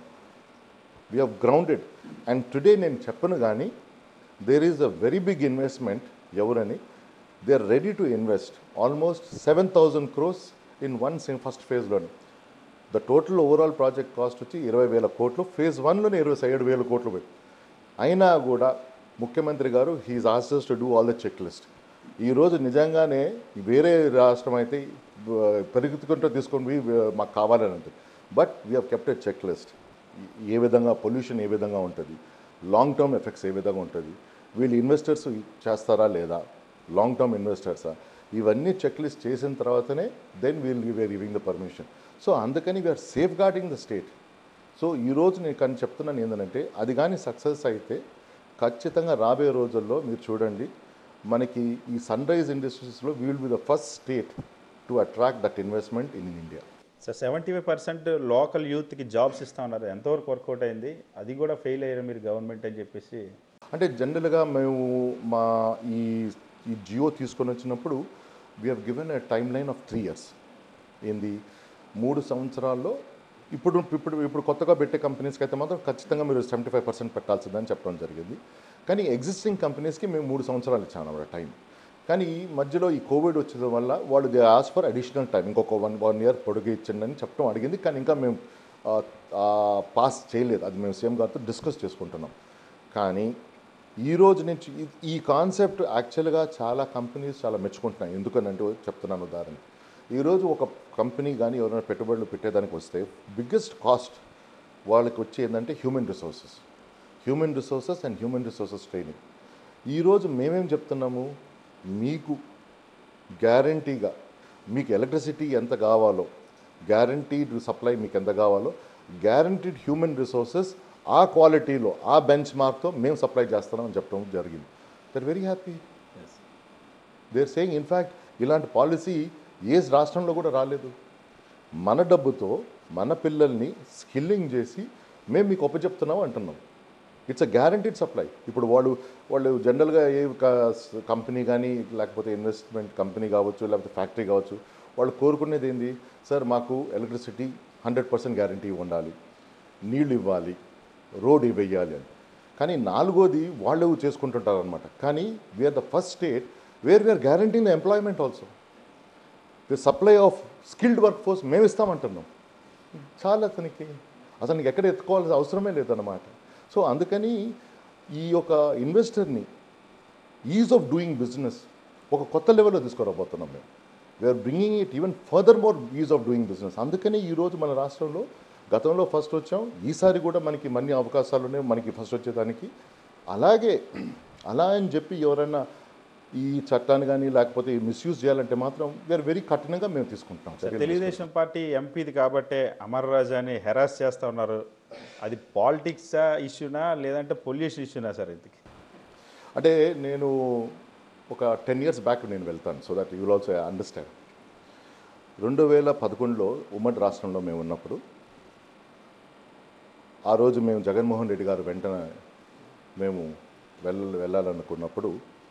we have grounded and today నేను చెప్పను కానీ there is a very big investment ఎవరని they are ready to invest almost seven thousand crores in one first ఫేజ్లోని the total overall project cost వచ్చి ఇరవై వేల కోట్లు ఫేజ్ వన్లోనే ఇరవై ఏడు వేల కోట్లు పెట్టి అయినా కూడా ముఖ్యమంత్రి గారు he's asked us to do all the checklist ఈరోజు నిజంగానే వేరే రాష్ట్రం అయితే బ- పెరుగుతుకుంటూ తీసుకొని పోయి వ- మాకు కావాలని ఉంటుంది but we have kept a checklist ఏ విధంగా పొల్యూషన్ ఏ విధంగా ఉంటుంది లాంగ్ టర్మ్ ఎఫెక్ట్స్ ఏ విధంగా ఉంటుంది వీళ్ళు ఇన్వెస్టర్స్ చేస్తారా లేదా లాంగ్ టర్మ్ ఇన్వెస్టర్సా ఇవన్నీ చెక్ లిస్ట్ చేసిన తర్వాతనే then we'll we're giving the permission so అందుకని we're safeguarding the state so ఈరోజు నేను కానీ చెప్తున్నాను ఏంటంటే అది కానీ సక్సెస్ అయితే ఖచ్చితంగా రాబోయే రోజుల్లో మీరు చూడండి మనకి ఈ సన్ రైజ్ ఇండస్ట్రీస్లో will be the first state to attract that investment in India sir seventy five percent local యూత్కి జాబ్స్ ఇస్తా ఉన్నారు ఎంతవరకు వర్కౌట్ అయింది అది కూడా ఫెయిల్ అయ్యారు మీరు గవర్నమెంట్ అని చెప్పేసి అంటే జనరల్గా మేము మా ఈ ఈ జియో తీసుకొని వచ్చినప్పుడు we have given a timeline of three years ఏంది మూడు సంవత్సరాల్లో ఇప్పుడు ఇప్పుడు ఇప్పుడు కొత్తగా పెట్టే కంపెనీస్కి అయితే మాత్రం ఖచ్చితంగా మీరు సెవెంటీ ఫైవ్ పర్సెంట్ పెట్టాల్సిందని చెప్పడం జరిగింది కానీ ఎగ్జిస్టింగ్ కంపెనీస్కి మేము మూడు సంవత్సరాలు ఇచ్చాము అన్నమాట టైం కానీ ఈ మధ్యలో ఈ కోవిడ్ వచ్చేది వల్ల వాళ్ళు they ask for additional time ఇంకొక వన్ వన్ ఇయర్ పొడుగు ఇచ్చండి అని చెప్పడం అడిగింది కానీ ఇంకా మేము పాస్ చేయలేదు అది మేము సీఎం గారితో డిస్కస్ చేసుకుంటున్నాం కానీ ఈ రోజు నుంచి ఈ- ఈ కాన్సెప్ట్ యాక్చువల్గా చాలా కంపెనీస్ చాలా మెచ్చుకుంటున్నాయి ఎందుకనంటే చెప్తున్నాను ఉదాహరణ ఈరోజు ఒక కంపెనీ కానీ ఎవరైనా పెట్టుబడులు పెట్టేదానికి వస్తే బిగ్గెస్ట్ కాస్ట్ వాళ్ళకి వచ్చి ఏంటంటే human resources human resources and human resources training ఈరోజు మేమేం చెప్తున్నాము మీకు గ్యారంటీగా మీకు ఎలక్ట్రిసిటీ ఎంత కావాలో గ్యారంటీడ్ సప్లై మీకు ఎంత కావాలో గ్యారంటీడ్ హ్యూమన్ రిసోర్సెస్ ఆ క్వాలిటీలో ఆ బెంచ్ మార్క్తో మేము సప్లై చేస్తున్నామని చెప్పడం జరిగింది they're very happy they're saying in fact ఇలాంటి పాలసీ ఏ రాష్ట్రంలో కూడా రాలేదు మన డబ్బుతో మన పిల్లల్ని స్కిల్లింగ్ చేసి మేము మీకు ఒప్పచెప్తున్నాం అంటున్నాం ఇట్స్ అ గ్యారంటీడ్ సప్లై ఇప్పుడు వాళ్ళు వాళ్ళు జనరల్గా ఏ కంపెనీ కానీ లేకపోతే ఇన్వెస్ట్మెంట్ కంపెనీ కావచ్చు లేకపోతే ఫ్యాక్టరీ కావచ్చు వాళ్ళు కోరుకునేది ఏంది సార్ మాకు ఎలక్ట్రిసిటీ హండ్రెడ్ పర్సెంట్ గ్యారంటీ ఉండాలి నీళ్ళు ఇవ్వాలి రోడ్ వేయాలి అని కానీ నాలుగోది వాళ్ళు చేసుకుంటుంటారు అనమాట కానీ we're the first state where we're guaranteeing employment also the supply of skilled work force మేము ఇస్తామంటున్నాం చాలా అతనికి అసలు నీకు ఎక్కడ ఎత్తుకోవాల్సిన అవసరమే లేదన్నమాట సో అందుకని ఈ యొక్క ఇన్వెస్టర్ని ఈజ్ ఆఫ్ డూయింగ్ బిజినెస్ ఒక కొత్త లెవెల్లో తీసుకురాబోతున్నాం మేము we're bringing it even further more ease of doing business అందుకని ఈరోజు మన రాష్ట్రంలో గతంలో ఫస్ట్ వచ్చాం ఈసారి కూడా మనకి మన్ని అవకాశాలు ఉన్నాయి మనకి ఫస్ట్ వచ్చేదానికి అలాగే అలా అని చెప్పి ఎవరైనా ఈ చట్టాన్ని కానీ లేకపోతే మిస్యూజ్ చేయాలంటే మాత్రం వీఆర్ వెరీ కఠినంగా మేము తీసుకుంటాం చర్యలు తెలుగుదేశం పార్టీ ఎంపీది కాబట్టే అమర్ రాజాని హెరాస్ చేస్తూ ఉన్నారు అది పాలిటిక్సా ఇష్యూనా లేదంటే పొల్యూషన్ ఇష్యూనా సార్ ఇంతకి అంటే నేను ఒక టెన్ ఇయర్స్ బ్యాక్ నేను వెళ్తాను so that you'll also understand రెండు వేల పదకొండులో ఉమ్మడి రాష్ట్రంలో మేము ఉన్నప్పుడు ఆ రోజు మేము జగన్మోహన్ రెడ్డి గారు వెంటనే మేము వెళ్ళ వెళ్ళాలనుకున్నప్పుడు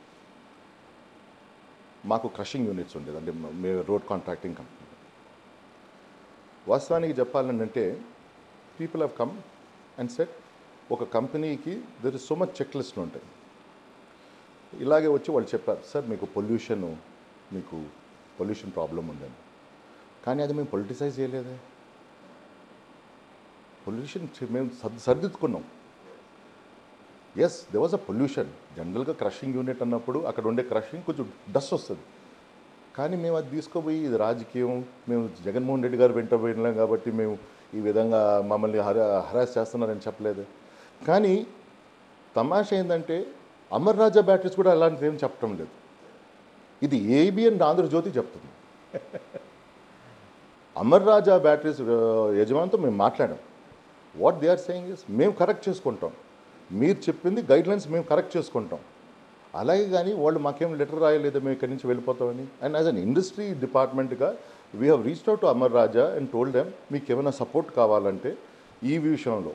మాకు క్రషింగ్ యూనిట్స్ ఉండేది అంటే మేము రోడ్ కాంట్రాక్టింగ్ కంపెనీ వాస్తవానికి చెప్పాలంటే people have come and set ఒక కంపెనీకి there is so much checklist ఉంటాయి ఇలాగే వచ్చి వాళ్ళు చెప్పారు సార్ మీకు పొల్యూషన్ మీకు పొల్యూషన్ ప్రాబ్లం ఉందని కానీ అది మేము పొలిటిసైజ్ చేయలేదే పొల్యూషన్ మేము సర్ది సరిదిద్దుకున్నాం yes they was a pollution జనరల్గా క్రషింగ్ యూనిట్ అన్నప్పుడు అక్కడ ఉండే క్రషింగ్ కొంచెం డస్ట్ వస్తుంది కానీ మేము అది తీసుకోపోయి ఇది రాజకీయం మేము జగన్మోహన్ రెడ్డి గారు వెంట వెళ్ళాం కాబట్టి మేము ఈ విధంగా మమ్మల్ని హరా హరాస్ చేస్తున్నారని చెప్పలేదు కానీ తమాషా ఏంటంటే అమర్ రాజా బ్యాటరీస్ కూడా అలాంటిది ఏం చెప్పడం లేదు ఇది ఏబిఎన్ ఆంధ్రజ్యోతి చెప్తుంది అమర్ రాజా బ్యాటరీస్ ఆ, యజమానితో మేము మాట్లాడాం what they are saying is మేము కరెక్ట్ చేసుకుంటాం మీరు చెప్పింది గైడ్ లైన్స్ మేము కరెక్ట్ చేసుకుంటాం అలాగే కానీ వాళ్ళు మాకేం లెటర్ రాయలేదు మేము ఇక్కడి నుంచి వెళ్ళిపోతామని అండ్ యాజ్ అన్ ఇండస్ట్రీ డిపార్ట్మెంట్గా we have reached out to Amar Raja and told them మీకు ఏమైనా సపోర్ట్ కావాలంటే ఈ విషయంలో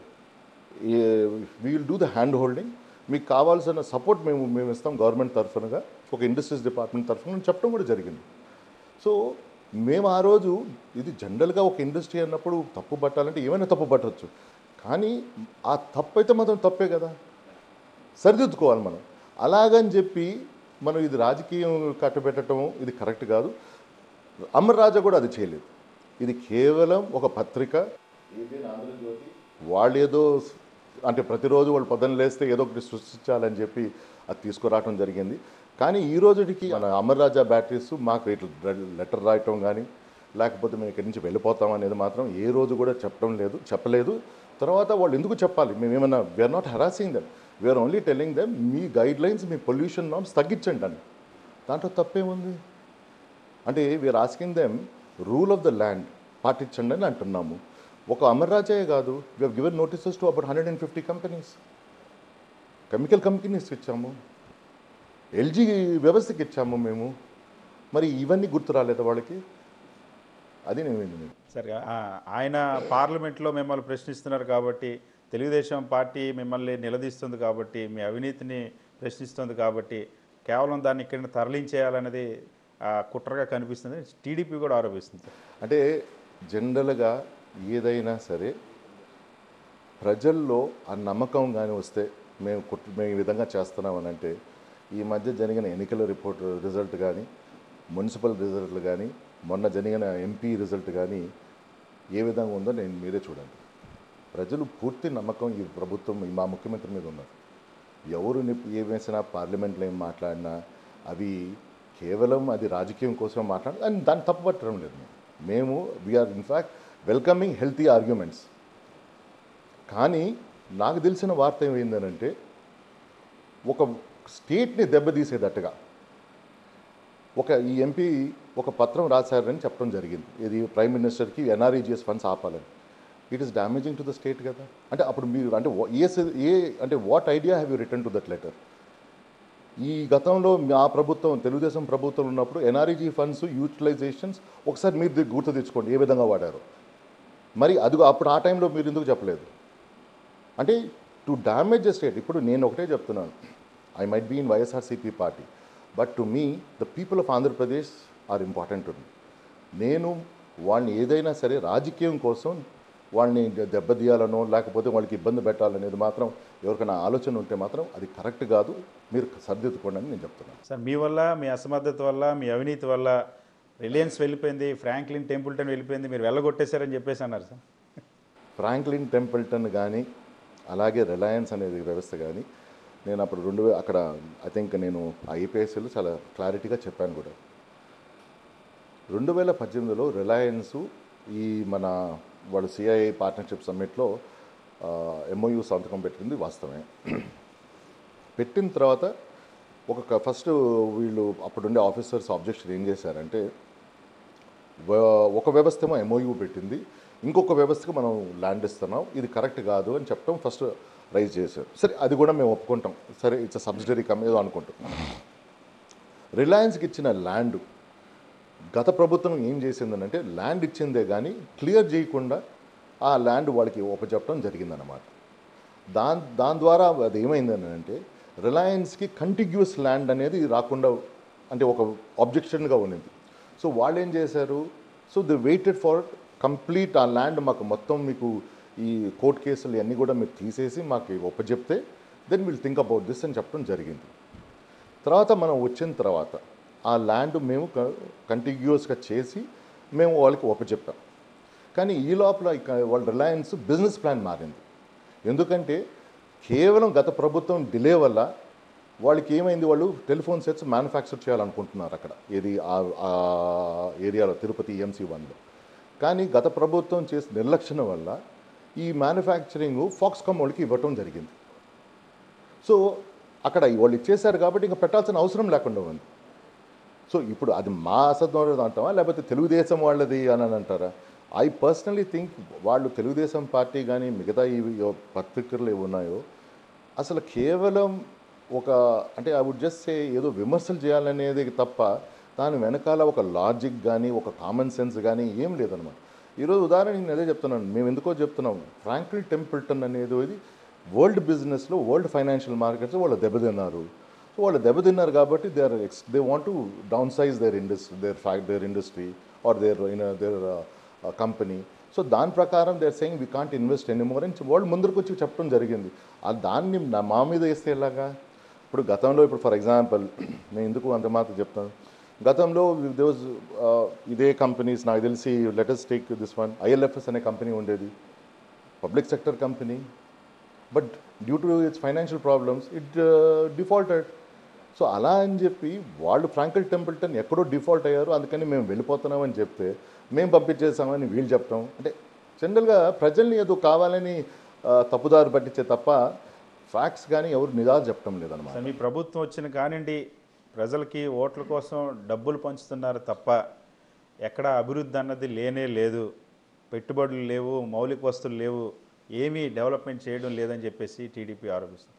we will do the hand holding మీకు కావాల్సిన సపోర్ట్ మేము మేము ఇస్తాం గవర్నమెంట్ తరఫునగా ఒక ఇండస్ట్రీస్ డిపార్ట్మెంట్ తరఫున చెప్పడం కూడా జరిగింది సో మేము ఆ రోజు ఇది జనరల్గా ఒక ఇండస్ట్రీ అన్నప్పుడు తప్పు పట్టాలంటే ఏమైనా తప్పు పట్టవచ్చు కానీ ఆ తప్పు అయితే మాత్రం తప్పే కదా సరిదిద్దుకోవాలి మనం అలాగని చెప్పి మనం ఇది రాజకీయం కట్టబెట్టడం ఇది కరెక్ట్ కాదు అమర్ రాజా కూడా అది చేయలేదు ఇది కేవలం ఒక పత్రిక వాళ్ళు ఏదో అంటే ప్రతిరోజు వాళ్ళు పొద్దున్న లేస్తే ఏదో ఒకటి సృష్టించాలని చెప్పి అది తీసుకురావడం జరిగింది కానీ ఈ రోజుకి మన అమర్ రాజా బ్యాటరీస్ మాకు ఇట్లా లెటర్ రాయటం కానీ లేకపోతే మేము ఇక్కడి నుంచి వెళ్ళిపోతాం అనేది మాత్రం ఏ రోజు కూడా చెప్పడం లేదు చెప్పలేదు తర్వాత వాళ్ళు ఎందుకు చెప్పాలి మేము ఏమన్నా we're not harassing them we're only telling them మీ గైడ్ లైన్స్ మీ పొల్యూషన్ నామ్స్ తగ్గించండి అని దాంట్లో తప్పేముంది అంటే we're asking them rule of the land పాటించండి అని అంటున్నాము ఒక అమర్ రాజాయే కాదు we given notices to about hundred and fifty companies chemical కంపెనీస్కి ఇచ్చాము ఎల్జీ వ్యవస్థకి ఇచ్చాము మేము మరి ఇవన్నీ గుర్తు రాలేదా వాళ్ళకి అది నేను సరే ఆ, ఆయన పార్లమెంట్లో మిమ్మల్ని ప్రశ్నిస్తున్నారు కాబట్టి తెలుగుదేశం పార్టీ మిమ్మల్ని నిలదీస్తుంది కాబట్టి మీ అవినీతిని ప్రశ్నిస్తుంది కాబట్టి కేవలం దాన్ని ఇక్కడ తరలించేయాలనేది ఆ, కుట్రగా కనిపిస్తుంది టీడీపీ కూడా ఆరోపిస్తుంది సార్. అంటే జనరల్గా ఏదైనా సరే ప్రజల్లో ఆ నమ్మకం కానీ వస్తే మేము కుట్ మేము ఈ విధంగా చేస్తున్నామని అంటే ఈ మధ్య జరిగిన ఎన్నికల రిపోర్ట్ రిజల్ట్ కానీ మున్సిపల్ రిజల్ట్లు కానీ మొన్న జరిగిన ఎంపీ రిజల్ట్ కానీ ఏ విధంగా ఉందో నేను మీరే చూడండి ప్రజలు పూర్తి నమ్మకం ఈ ప్రభుత్వం ఈ మా ముఖ్యమంత్రి మీద ఉన్నారు ఎవరు నిప్- ఏం వేసినా పార్లమెంట్లో ఏం మాట్లాడినా అవి కేవలం అది రాజకీయం కోసం మాట్లాడ అని దాన్ని తప్పుపట్టడం లేదు మేము. మేము we're in fact welcoming healthy arguments కానీ నాకు తెలిసిన వార్త ఏమైందనంటే ఒక స్టేట్ని దెబ్బతీసేటట్టుగా ఒక ఈ ఎంపీ ఒక పత్రం రాశారని చెప్పడం జరిగింది ఇది ప్రైమ్ మినిస్టర్కి ఎన్ఆర్ఈజిఎస్ ఫండ్స్ ఆపాలని it is damaging to the state కదా అంటే అప్పుడు మీరు అంటే వా- ఏ స- ఏ అంటే what idea have you return to that letter ఈ గతంలో మా ప్రభుత్వం తెలుగుదేశం ప్రభుత్వం ఉన్నప్పుడు ఎన్ఆర్ఈజీ ఫండ్స్ యూటిలైజేషన్స్ ఒకసారి మీరు ది- గుర్తు తెచ్చుకోండి ఏ విధంగా వాడారు మరి అది అప్పుడు ఆ టైంలో మీరు ఎందుకు చెప్పలేదు అంటే టు డ్యామేజ్ ద స్టేట్ ఇప్పుడు నేను ఒకటే చెప్తున్నాను I might be in YSRCP party but to me the people of Andhra Pradesh are important to me నేను వాళ్ళని ఏదైనా సరే రాజకీయం కోసం వాళ్ళని దెబ్బతీయాలనో లేకపోతే వాళ్ళకి ఇబ్బంది పెట్టాలనేది మాత్రం ఎవరికైనా ఆలోచన ఉంటే మాత్రం అది కరెక్ట్ కాదు మీరు సర్దిద్దుకోండి అని నేను చెప్తున్నాను సార్ మీ వల్ల మీ అసమర్థత వల్ల మీ అవినీతి వల్ల రిలయన్స్ వెళ్ళిపోయింది ఫ్రాంక్లిన్ టెంపుల్టన్ వెళ్ళిపోయింది మీరు వెళ్ళగొట్టేశారని చెప్పేసి అన్నారు సార్ ఫ్రాంక్లిన్ టెంపుల్టన్ కానీ అలాగే రిలయన్స్ అనేది వ్యవస్థ కానీ నేను అప్పుడు రెండు వే- అక్కడ ఐ థింక్ నేను ఆ ఏపీఎస్ఎల్ చాలా క్లారిటీగా చెప్పాను కూడా రెండు వేల పద్దెనిమిదిలో రిలయన్స్ ఈ మన వాళ్ళు సిఐఐ పార్ట్నర్షిప్ సమ్మిట్లో ఎంఓయూ సంతకం పెట్టింది వాస్తవమే పెట్టిన తర్వాత ఒక ఫస్ట్ వీళ్ళు అప్పుడుండే ఆఫీసర్స్ ఆబ్జెక్షన్ ఏం చేశారంటే వ- ఒక వ్యవస్థ ఏమో ఎంఓయూ పెట్టింది ఇంకొక వ్యవస్థకి మనం ల్యాండ్ ఇస్తున్నాం ఇది కరెక్ట్ కాదు అని చెప్పడం ఫస్ట్ రైజ్ చేశారు సరే అది కూడా మేము ఒప్పుకుంటాం సరే ఇట్స్ సబ్సిడరీ కమ్ ఏదో అనుకుంటాం రిలయన్స్కి ఇచ్చిన ల్యాండ్ గత ప్రభుత్వం ఏం చేసిందనంటే ల్యాండ్ ఇచ్చిందే కానీ క్లియర్ చేయకుండా ఆ ల్యాండ్ వాళ్ళకి ఒప్పచెప్పడం జరిగిందన్నమాట దాని దాని ద్వారా అది ఏమైందని అంటే రిలయన్స్కి కంటిగ్యూస్ ల్యాండ్ అనేది రాకుండా అంటే ఒక ఆబ్జెక్షన్గా ఉన్నింది సో వాళ్ళు ఏం చేశారు so they waited for complete ఆ ల్యాండ్ మాకు మొత్తం మీకు ఈ కోర్ట్ కేసులు అన్నీ కూడా మీరు తీసేసి మాకు ఒప్పచెప్తే then will think about this అని చెప్పడం జరిగింది తర్వాత మనం వచ్చిన తర్వాత ఆ ల్యాండ్ మేము కంటిన్యూస్గా చేసి మేము వాళ్ళకి ఒప్పచెప్పాం కానీ ఈ లోపల ఇక వాళ్ళ రిలయన్స్ బిజినెస్ ప్లాన్ మారింది ఎందుకంటే కేవలం గత ప్రభుత్వం డిలే వల్ల వాళ్ళకి ఏమైంది వాళ్ళు టెలిఫోన్ సెట్స్ మ్యానుఫ్యాక్చర్ చేయాలనుకుంటున్నారు అక్కడ ఏది ఆ- ఆ ఏరియాలో తిరుపతి ఎంసీ వన్లో కానీ గత ప్రభుత్వం చేసిన నిర్లక్ష్యం వల్ల ఈ మ్యానుఫ్యాక్చరింగ్ ఫాక్స్కామ్ వాళ్ళకి ఇవ్వటం జరిగింది సో అక్కడ వాళ్ళు ఇచ్చేశారు కాబట్టి ఇంకా పెట్టాల్సిన అవసరం లేకుండా ఉంది సో ఇప్పుడు అది మా అసద్వారం అంటామా లేకపోతే తెలుగుదేశం వాళ్ళది అని అని అంటారా ఐ పర్సనలీ థింక్ వాళ్ళు తెలుగుదేశం పార్టీ కానీ మిగతా ఈ పత్రికలు ఏవి ఉన్నాయో అసలు కేవలం ఒక అంటే ఐ వుడ్ జస్ట్ సే ఏదో విమర్శలు చేయాలనేది తప్ప దాని వెనకాల ఒక లాజిక్ కానీ ఒక కామన్ సెన్స్ కానీ ఏం లేదనమాట ఈరోజు ఉదాహరణ నేను అదే చెప్తున్నాను మేము ఎందుకో చెప్తున్నాం ఫ్రాంక్లిన్ టెంపుల్టన్ అనేది ఇది వరల్డ్ బిజినెస్లో వరల్డ్ ఫైనాన్షియల్ మార్కెట్స్ వాళ్ళు దెబ్బతిన్నారు సో వాళ్ళు దెబ్బతిన్నారు కాబట్టి they are ex they want to downsize their industry their fact their industry are their in their company so దాని ప్రకారం they're saying we can't invest anymore అని వాళ్ళు ముందరకు వచ్చి చెప్పడం జరిగింది ఆ దాన్ని నా- మా మీద వేస్తే ఎలాగా ఇప్పుడు గతంలో ఇప్పుడు ఫర్ ఎగ్జాంపుల్ నేను ఎందుకు అంత మాత్రం చెప్తాను గతంలో దే వాజ్ ఇదే కంపెనీస్ నాకు తెలిసి latest take this one ILFS అనే కంపెనీ ఉండేది public sector company but due to its financial problems it defaulted so అలా అని చెప్పి వాళ్ళు ఫ్రాంకల్ టెంపుల్టన్ ఎక్కడో డిఫాల్ట్ అయ్యారు అందుకని మేము వెళ్ళిపోతున్నామని చెప్తే మేము పంపించేసామని వీళ్ళు చెప్పడం అంటే జనరల్గా ప్రజల్ని ఏదో కావాలని ఆ, తప్పుదారి పట్టించే తప్ప ఫ్యాక్ట్స్ కానీ ఎవరు నిజాలు చెప్పడం లేదన్నమాట సార్ మీ ప్రభుత్వం వచ్చిన కానివ్వండి ప్రజలకి ఓట్ల కోసం డబ్బులు పంచుతున్నారు తప్ప ఎక్కడ అభివృద్ధి అన్నది లేనే లేదు పెట్టుబడులు లేవు మౌలిక వస్తువులు లేవు ఏమీ డెవలప్మెంట్ చేయడం లేదని చెప్పేసి టీడీపీ ఆరోపిస్తుంది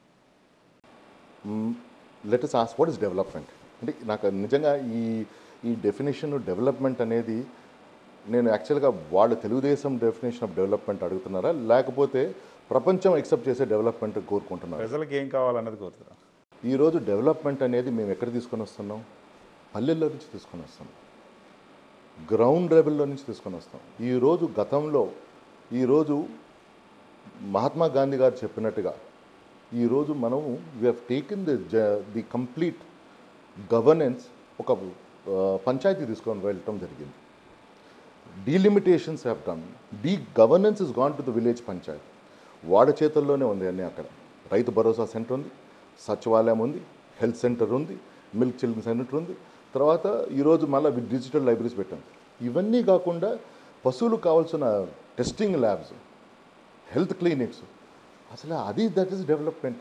let us ask what is development అంటే నాకు నిజంగా ఈ ఈ డెఫినేషన్ డెవలప్మెంట్ అనేది నేను యాక్చువల్గా వాళ్ళు తెలుగుదేశం డెఫినేషన్ ఆఫ్ డెవలప్మెంట్ అడుగుతున్నారా లేకపోతే ప్రపంచం ఎక్సెప్ట్ చేసే డెవలప్మెంట్ కోరుకుంటున్నారా ప్రజలకు ఏం కావాలన్నది కోరుతున్నాం ఈరోజు డెవలప్మెంట్ అనేది మేము ఎక్కడ తీసుకొని వస్తున్నాం పల్లెల్లో నుంచి తీసుకొని వస్తాం గ్రౌండ్ లెవెల్లో నుంచి తీసుకొని వస్తాం ఈరోజు గతంలో ఈరోజు మహాత్మా గాంధీ గారు చెప్పినట్టుగా ఈరోజు మనము we have taken the the complete governance ఒక ఆ, పంచాయతీ తీసుకొని వెళ్ళటం జరిగింది delimitations have done the governance is gone to the village panchayat వాడ చేతుల్లోనే ఉంది అన్నీ అక్కడ రైతు భరోసా సెంటర్ ఉంది సచివాలయం ఉంది హెల్త్ సెంటర్ ఉంది మిల్క్ చిల్లింగ్ సెంటర్ ఉంది తర్వాత ఈరోజు మళ్ళీ డిజిటల్ లైబ్రరీస్ పెట్టాం ఇవన్నీ కాకుండా పశువులకు కావాల్సిన టెస్టింగ్ ల్యాబ్స్ హెల్త్ క్లినిక్స్ అసలు అది దట్ ఈస్ డెవలప్మెంట్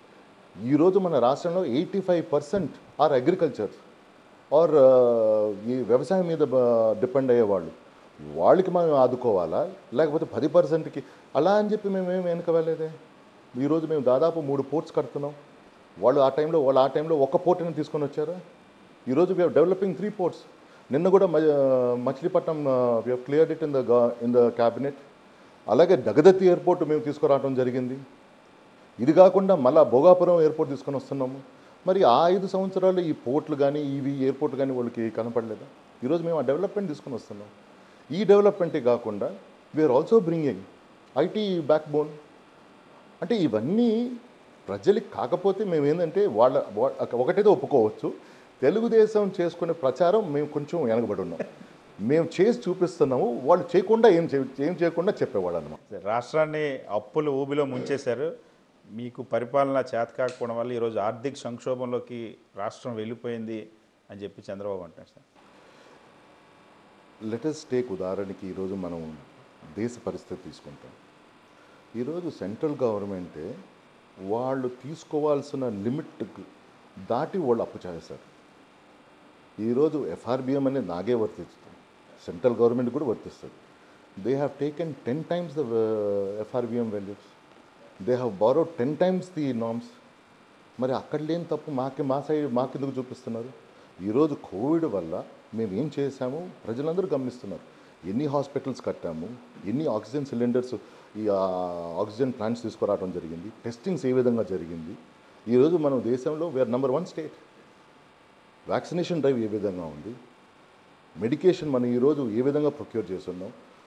ఈరోజు మన రాష్ట్రంలో eighty five percent or agriculture or ఈ వ్యవసాయం మీద డిపెండ్ అయ్యేవాళ్ళు వాళ్ళకి మనం ఆదుకోవాలా లేకపోతే పది పర్సెంట్కి అలా అని చెప్పి మేము ఏమి వెనక వెళ్ళలేదే ఈరోజు మేము దాదాపు మూడు పోర్ట్స్ కడుతున్నాం వాళ్ళు ఆ టైంలో వాళ్ళు ఆ టైంలో ఒక పోర్ట్ని తీసుకొని వచ్చారా ఈరోజు వీఆర్ డెవలపింగ్ త్రీ పోర్ట్స్ నిన్న కూడా మ- Machilipatnam we're cleared it in the in the cabinet అలాగే జగదత్తి ఎయిర్పోర్ట్ మేము తీసుకురావడం జరిగింది ఇది కాకుండా మళ్ళా భోగాపురం ఎయిర్పోర్ట్ తీసుకొని వస్తున్నాము మరి ఆ ఐదు సంవత్సరాలు ఈ పోర్ట్లు కానీ ఇవి ఎయిర్పోర్ట్ కానీ వాళ్ళకి కనపడలేదా ఈరోజు మేము ఆ డెవలప్మెంట్ తీసుకొని వస్తున్నాం ఈ డెవలప్మెంటే కాకుండా we're also bringing IT backbone అంటే ఇవన్నీ ప్రజలకి కాకపోతే మేము ఏంటంటే వాళ్ళ వా- ఒకటైతే ఒప్పుకోవచ్చు తెలుగుదేశం చేసుకునే ప్రచారం మేము కొంచెం వెనకబడి ఉన్నాం మేము చేసి చూపిస్తున్నాము వాళ్ళు చేయకుండా ఏం చే ఏం చేయకుండా చెప్పేవాళ్ళు అనమాట రాష్ట్రాన్ని అప్పుల ఊబిలో ముంచేశారు మీకు పరిపాలన చేత కాకపోవడం వల్ల ఈరోజు ఆర్థిక సంక్షోభంలోకి రాష్ట్రం వెళ్ళిపోయింది అని చెప్పి చంద్రబాబు అంటారు సార్ లెటెస్ట్ టేక్ ఉదాహరణకి ఈరోజు మనం దేశ పరిస్థితి తీసుకుంటాం ఈరోజు సెంట్రల్ గవర్నమెంటే వాళ్ళు తీసుకోవాల్సిన లిమిట్ దాటి వాళ్ళు అప్పు చేస్తారు ఈరోజు ఎఫ్ఆర్బిఎం అనేది నాగే వర్తిస్తుంది సెంట్రల్ గవర్నమెంట్ కూడా వర్తిస్తుంది they have taken ten times the FRBM values they have borrow ten times the norms మరి అక్కడ లేని తప్పు మాకే మా సైడ్ మాకెందుకు చూపిస్తున్నారు ఈరోజు కోవిడ్ వల్ల మేము ఏం చేశాము ప్రజలందరూ గమనిస్తున్నారు ఎన్ని హాస్పిటల్స్ కట్టాము ఎన్ని ఆక్సిజన్ సిలిండర్స్ ఈ ఆ, ఆక్సిజన్ ప్లాంట్స్ తీసుకురావడం జరిగింది టెస్టింగ్స్ ఏ విధంగా జరిగింది ఈరోజు మనం దేశంలో we're number one state vaccination drive ఏ విధంగా ఉంది మెడికేషన్ మనం ఈరోజు ఏ విధంగా ప్రొక్యూర్ చేస్తున్నాం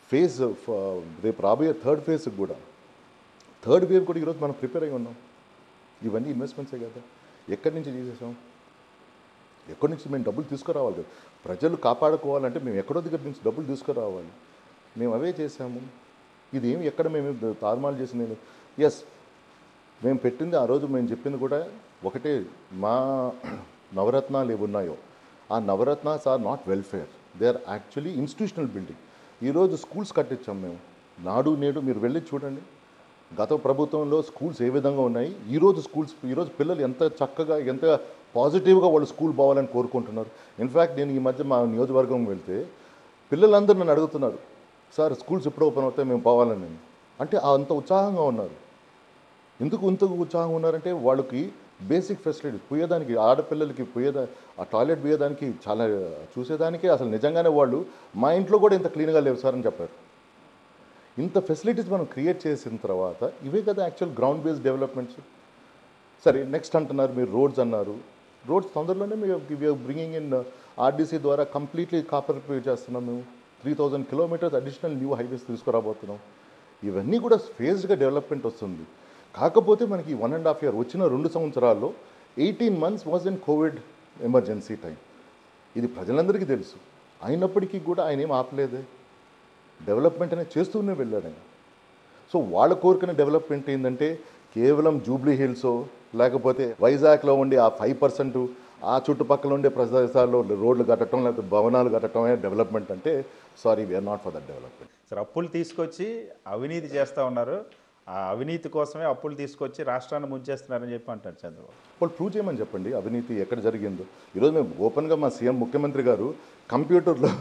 ఫేజ్ రేపు రాబోయే థర్డ్ ఫేజ్ కూడా థర్డ్ వేవ్ కూడా ఈరోజు మనం ప్రిపేర్ అయి ఉన్నాం ఇవన్నీ ఇన్వెస్ట్మెంట్సే కదా ఎక్కడి నుంచి చేసేసాం ఎక్కడి నుంచి మేము డబ్బులు తీసుకురావాలి కదా ప్రజలు కాపాడుకోవాలంటే మేము ఎక్కడో దగ్గర నుంచి డబ్బులు తీసుకురావాలి మేము అవే చేసాము ఇది ఏమి ఎక్కడ మేము తారుమాలు చేసింది ఎస్ మేము పెట్టింది ఆ రోజు మేము చెప్పింది కూడా ఒకటే మా నవరత్నాలు ఏవి ఉన్నాయో ఆ Navaratnas are not welfare they are actually institutional building ఈరోజు స్కూల్స్ కట్టించాం మేము నాడు నేడు మీరు వెళ్ళి చూడండి గత ప్రభుత్వంలో స్కూల్స్ ఏ విధంగా ఉన్నాయి ఈరోజు స్కూల్స్ ఈరోజు పిల్లలు ఎంత చక్కగా ఎంత పాజిటివ్గా వాళ్ళు స్కూల్ పోవాలని కోరుకుంటున్నారు ఇన్ఫ్యాక్ట్ నేను ఈ మధ్య మా నియోజకవర్గం వెళ్తే పిల్లలందరూ నన్ను అడుగుతున్నారు సార్ స్కూల్స్ ఎప్పుడు ఓపెన్ అవుతాయి మేము పోవాలని నేను అంటే ఆ అంత ఉత్సాహంగా ఉన్నారు ఎందుకు ఇంత ఉత్సాహంగా ఉన్నారంటే వాళ్ళకి బేసిక్ ఫెసిలిటీస్ పోయేదానికి ఆడపిల్లలకి పోయేదా ఆ టాయిలెట్ పోయేదానికి చాలా చూసేదానికి అసలు నిజంగానే వాళ్ళు మా ఇంట్లో కూడా ఇంత క్లీన్గా లేవు సార్ అని చెప్పారు ఇంత ఫెసిలిటీస్ మనం క్రియేట్ చేసిన తర్వాత ఇవే కదా యాక్చువల్ గ్రౌండ్ బేస్డ్ డెవలప్మెంట్స్ సరే నెక్స్ట్ అంటున్నారు మీరు రోడ్స్ అన్నారు రోడ్స్ తొందరలోనే మేము బ్రింగింగ్ ఇన్ ఆర్డీసీ ద్వారా కంప్లీట్లీ కాపర్ చేస్తున్నాం మేము three thousand kilometres additional new highways తీసుకురాబోతున్నాం ఇవన్నీ కూడా ఫేజ్డ్గా డెవలప్మెంట్ వస్తుంది కాకపోతే మనకి వన్ అండ్ హాఫ్ ఇయర్ వచ్చిన రెండు సంవత్సరాల్లో eighteen months was in covid emergency time ఇది ప్రజలందరికీ తెలుసు అయినప్పటికీ కూడా ఆయన ఏం ఆపలేదే డెవలప్మెంట్ అనేది చేస్తూనే వెళ్ళాడు ఆయన సో వాళ్ళ కోరుకునే డెవలప్మెంట్ ఏంటంటే కేవలం జూబ్లీ హిల్స్ లేకపోతే వైజాగ్లో ఉండే ఆ ఫైవ్ పర్సెంట్ ఆ చుట్టుపక్కల ఉండే ప్రదేశాల్లో రోడ్లు కట్టడం లేకపోతే భవనాలు కట్టడమే డెవలప్మెంట్ అంటే sorry we're not for that development sir అప్పులు తీసుకొచ్చి అవినీతి చేస్తూ ఉన్నారు ఆ అవినీతి కోసమే అప్పులు తీసుకొచ్చి రాష్ట్రాన్ని ముంచేస్తున్నారని చెప్పి అంటారు చంద్రబాబు వాళ్ళు ప్రూవ్ చేయమని చెప్పండి అవినీతి ఎక్కడ జరిగిందో ఈరోజు మేము ఓపెన్గా మా సీఎం ముఖ్యమంత్రి గారు కంప్యూటర్లో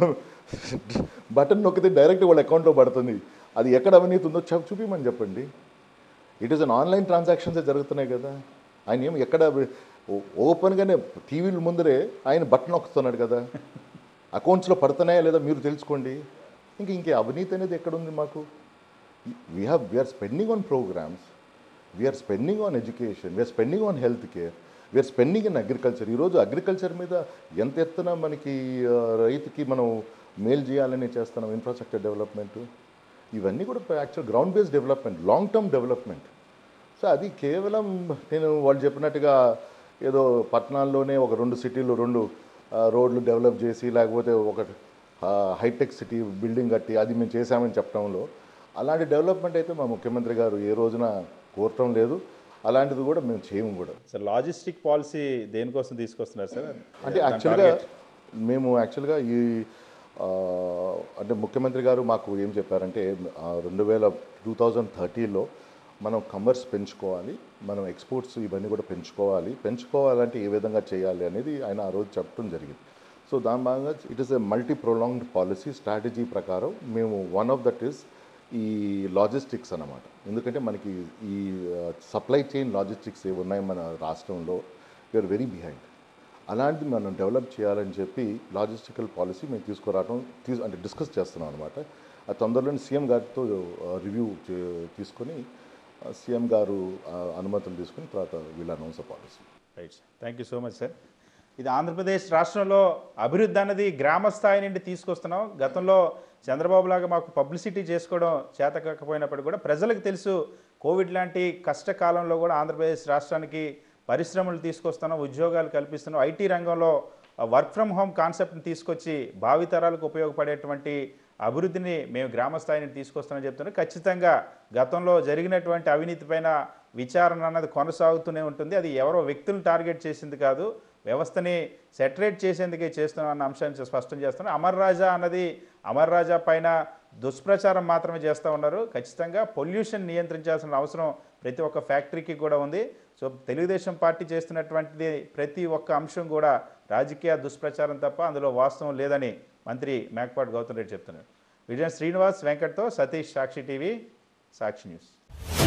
బటన్ నొక్కితే డైరెక్ట్ వాళ్ళ అకౌంట్లో పడుతుంది అది ఎక్కడ అవినీతి ఉందో చెప్ చూపించమని చెప్పండి ఇట్ ఈస్ అన్ ఆన్లైన్ ట్రాన్సాక్షన్సే జరుగుతున్నాయి కదా ఆయన ఏం ఎక్కడ ఓ- ఓపెన్గానే టీవీల ముందరే ఆయన బటన్ నొక్కుతున్నాడు కదా అకౌంట్స్లో పడుతున్నాయా లేదా మీరు తెలుసుకోండి ఇంక ఇంకే అవినీతి అనేది ఎక్కడుంది మాకు we have we are spending on programs we are spending on education we are spending on health care we are spending in agriculture ఈరోజు అగ్రికల్చర్ మీద ఎంత ఎత్తున మనకి ఆ, రైతుకి మనం మేలు చేయాలని చేస్తున్నాం ఇన్ఫ్రాస్ట్రక్చర్ డెవలప్మెంట్ ఇవన్నీ కూడా actual ground based development long term development so అది కేవలం నేను వాళ్ళు చెప్పినట్టుగా ఏదో పట్టణాల్లోనే ఒక రెండు సిటీలు రెండు ఆ, రోడ్లు డెవలప్ చేసి లేకపోతే ఒక హైటెక్ సిటీ బిల్డింగ్ కట్టి అది మేము చేశామని చెప్పడంలో అలాంటి డెవలప్మెంట్ అయితే మా ముఖ్యమంత్రి గారు ఏ రోజున కోరటం లేదు అలాంటిది కూడా మేము చేయము కూడా సార్ లాజిస్టిక్ పాలసీ దేనికోసం తీసుకొస్తున్నారు సార్ అంటే దాని యాక్చువల్గా target? మేము యాక్చువల్గా ఈ ఆ, అంటే ముఖ్యమంత్రి గారు మాకు ఏం చెప్పారంటే రెండు వేల టూ థౌజండ్ థర్టీలో మనం కమర్స్ పెంచుకోవాలి మనం ఎక్స్పోర్ట్స్ ఇవన్నీ కూడా పెంచుకోవాలి పెంచుకోవాలంటే ఏ విధంగా చేయాలి అనేది ఆయన ఆ రోజు చెప్పడం జరిగింది సో దాని భాగంగా it is a multi prolonged policy strategy ప్రకారం మేము వన్ ఆఫ్ దట్ ఈస్ ఈ లాజిస్టిక్స్ అన్నమాట ఎందుకంటే మనకి ఈ సప్లై చైన్ లాజిస్టిక్స్ ఏవి ఉన్నాయి మన రాష్ట్రంలో వీఆర్ వెరీ బిహైండ్ అలాంటిది మనం డెవలప్ చేయాలని చెప్పి లాజిస్టికల్ పాలసీ మేము తీసుకురావడం తీసు అంటే డిస్కస్ చేస్తున్నాం అనమాట ఆ తొందరలోనే సీఎం గారితో రివ్యూ తీసుకొని సీఎం గారు ఆ, అనుమతులు తీసుకుని తర్వాత వీళ్ళు announce policy right sir thank you so much sir ఇది ఆంధ్రప్రదేశ్ రాష్ట్రంలో అభివృద్ధి అన్నది గ్రామ స్థాయి నుండి తీసుకొస్తున్నాం గతంలో చంద్రబాబు లాగా మాకు పబ్లిసిటీ చేసుకోవడం చేత కాకపోయినప్పటికీ కూడా ప్రజలకు తెలుసు కోవిడ్ లాంటి కష్టకాలంలో కూడా ఆంధ్రప్రదేశ్ రాష్ట్రానికి పరిశ్రమలు తీసుకొస్తున్నాం ఉద్యోగాలు కల్పిస్తున్నాం ఐటీ రంగంలో వర్క్ ఫ్రమ్ హోమ్ కాన్సెప్ట్ని తీసుకొచ్చి భావితరాలకు ఉపయోగపడేటువంటి అభివృద్ధిని మేము గ్రామ స్థాయి నుండి తీసుకొస్తామని చెప్తున్నాం ఖచ్చితంగా గతంలో జరిగినటువంటి అవినీతి పైన విచారణ అన్నది కొనసాగుతూనే ఉంటుంది అది ఎవరో వ్యక్తులను టార్గెట్ చేసింది కాదు వ్యవస్థని సెటరేట్ చేసేందుకే చేస్తున్నాం అన్న అంశాన్ని స్పష్టం చేస్తున్నాం అమర్ రాజా అన్నది అమర్ రాజా పైన దుష్ప్రచారం మాత్రమే చేస్తూ ఉన్నారు ఖచ్చితంగా పొల్యూషన్ నియంత్రించాల్సిన అవసరం ప్రతి ఒక్క ఫ్యాక్టరీకి కూడా ఉంది సో తెలుగుదేశం పార్టీ చేస్తున్నటువంటిది ప్రతి ఒక్క అంశం కూడా రాజకీయ దుష్ప్రచారం తప్ప అందులో వాస్తవం లేదని మంత్రి మేకపాటి గౌతమ్ రెడ్డి చెప్తున్నారు విజయన్ శ్రీనివాస్ వెంకట్తో సతీష్ సాక్షి టీవీ సాక్షి న్యూస్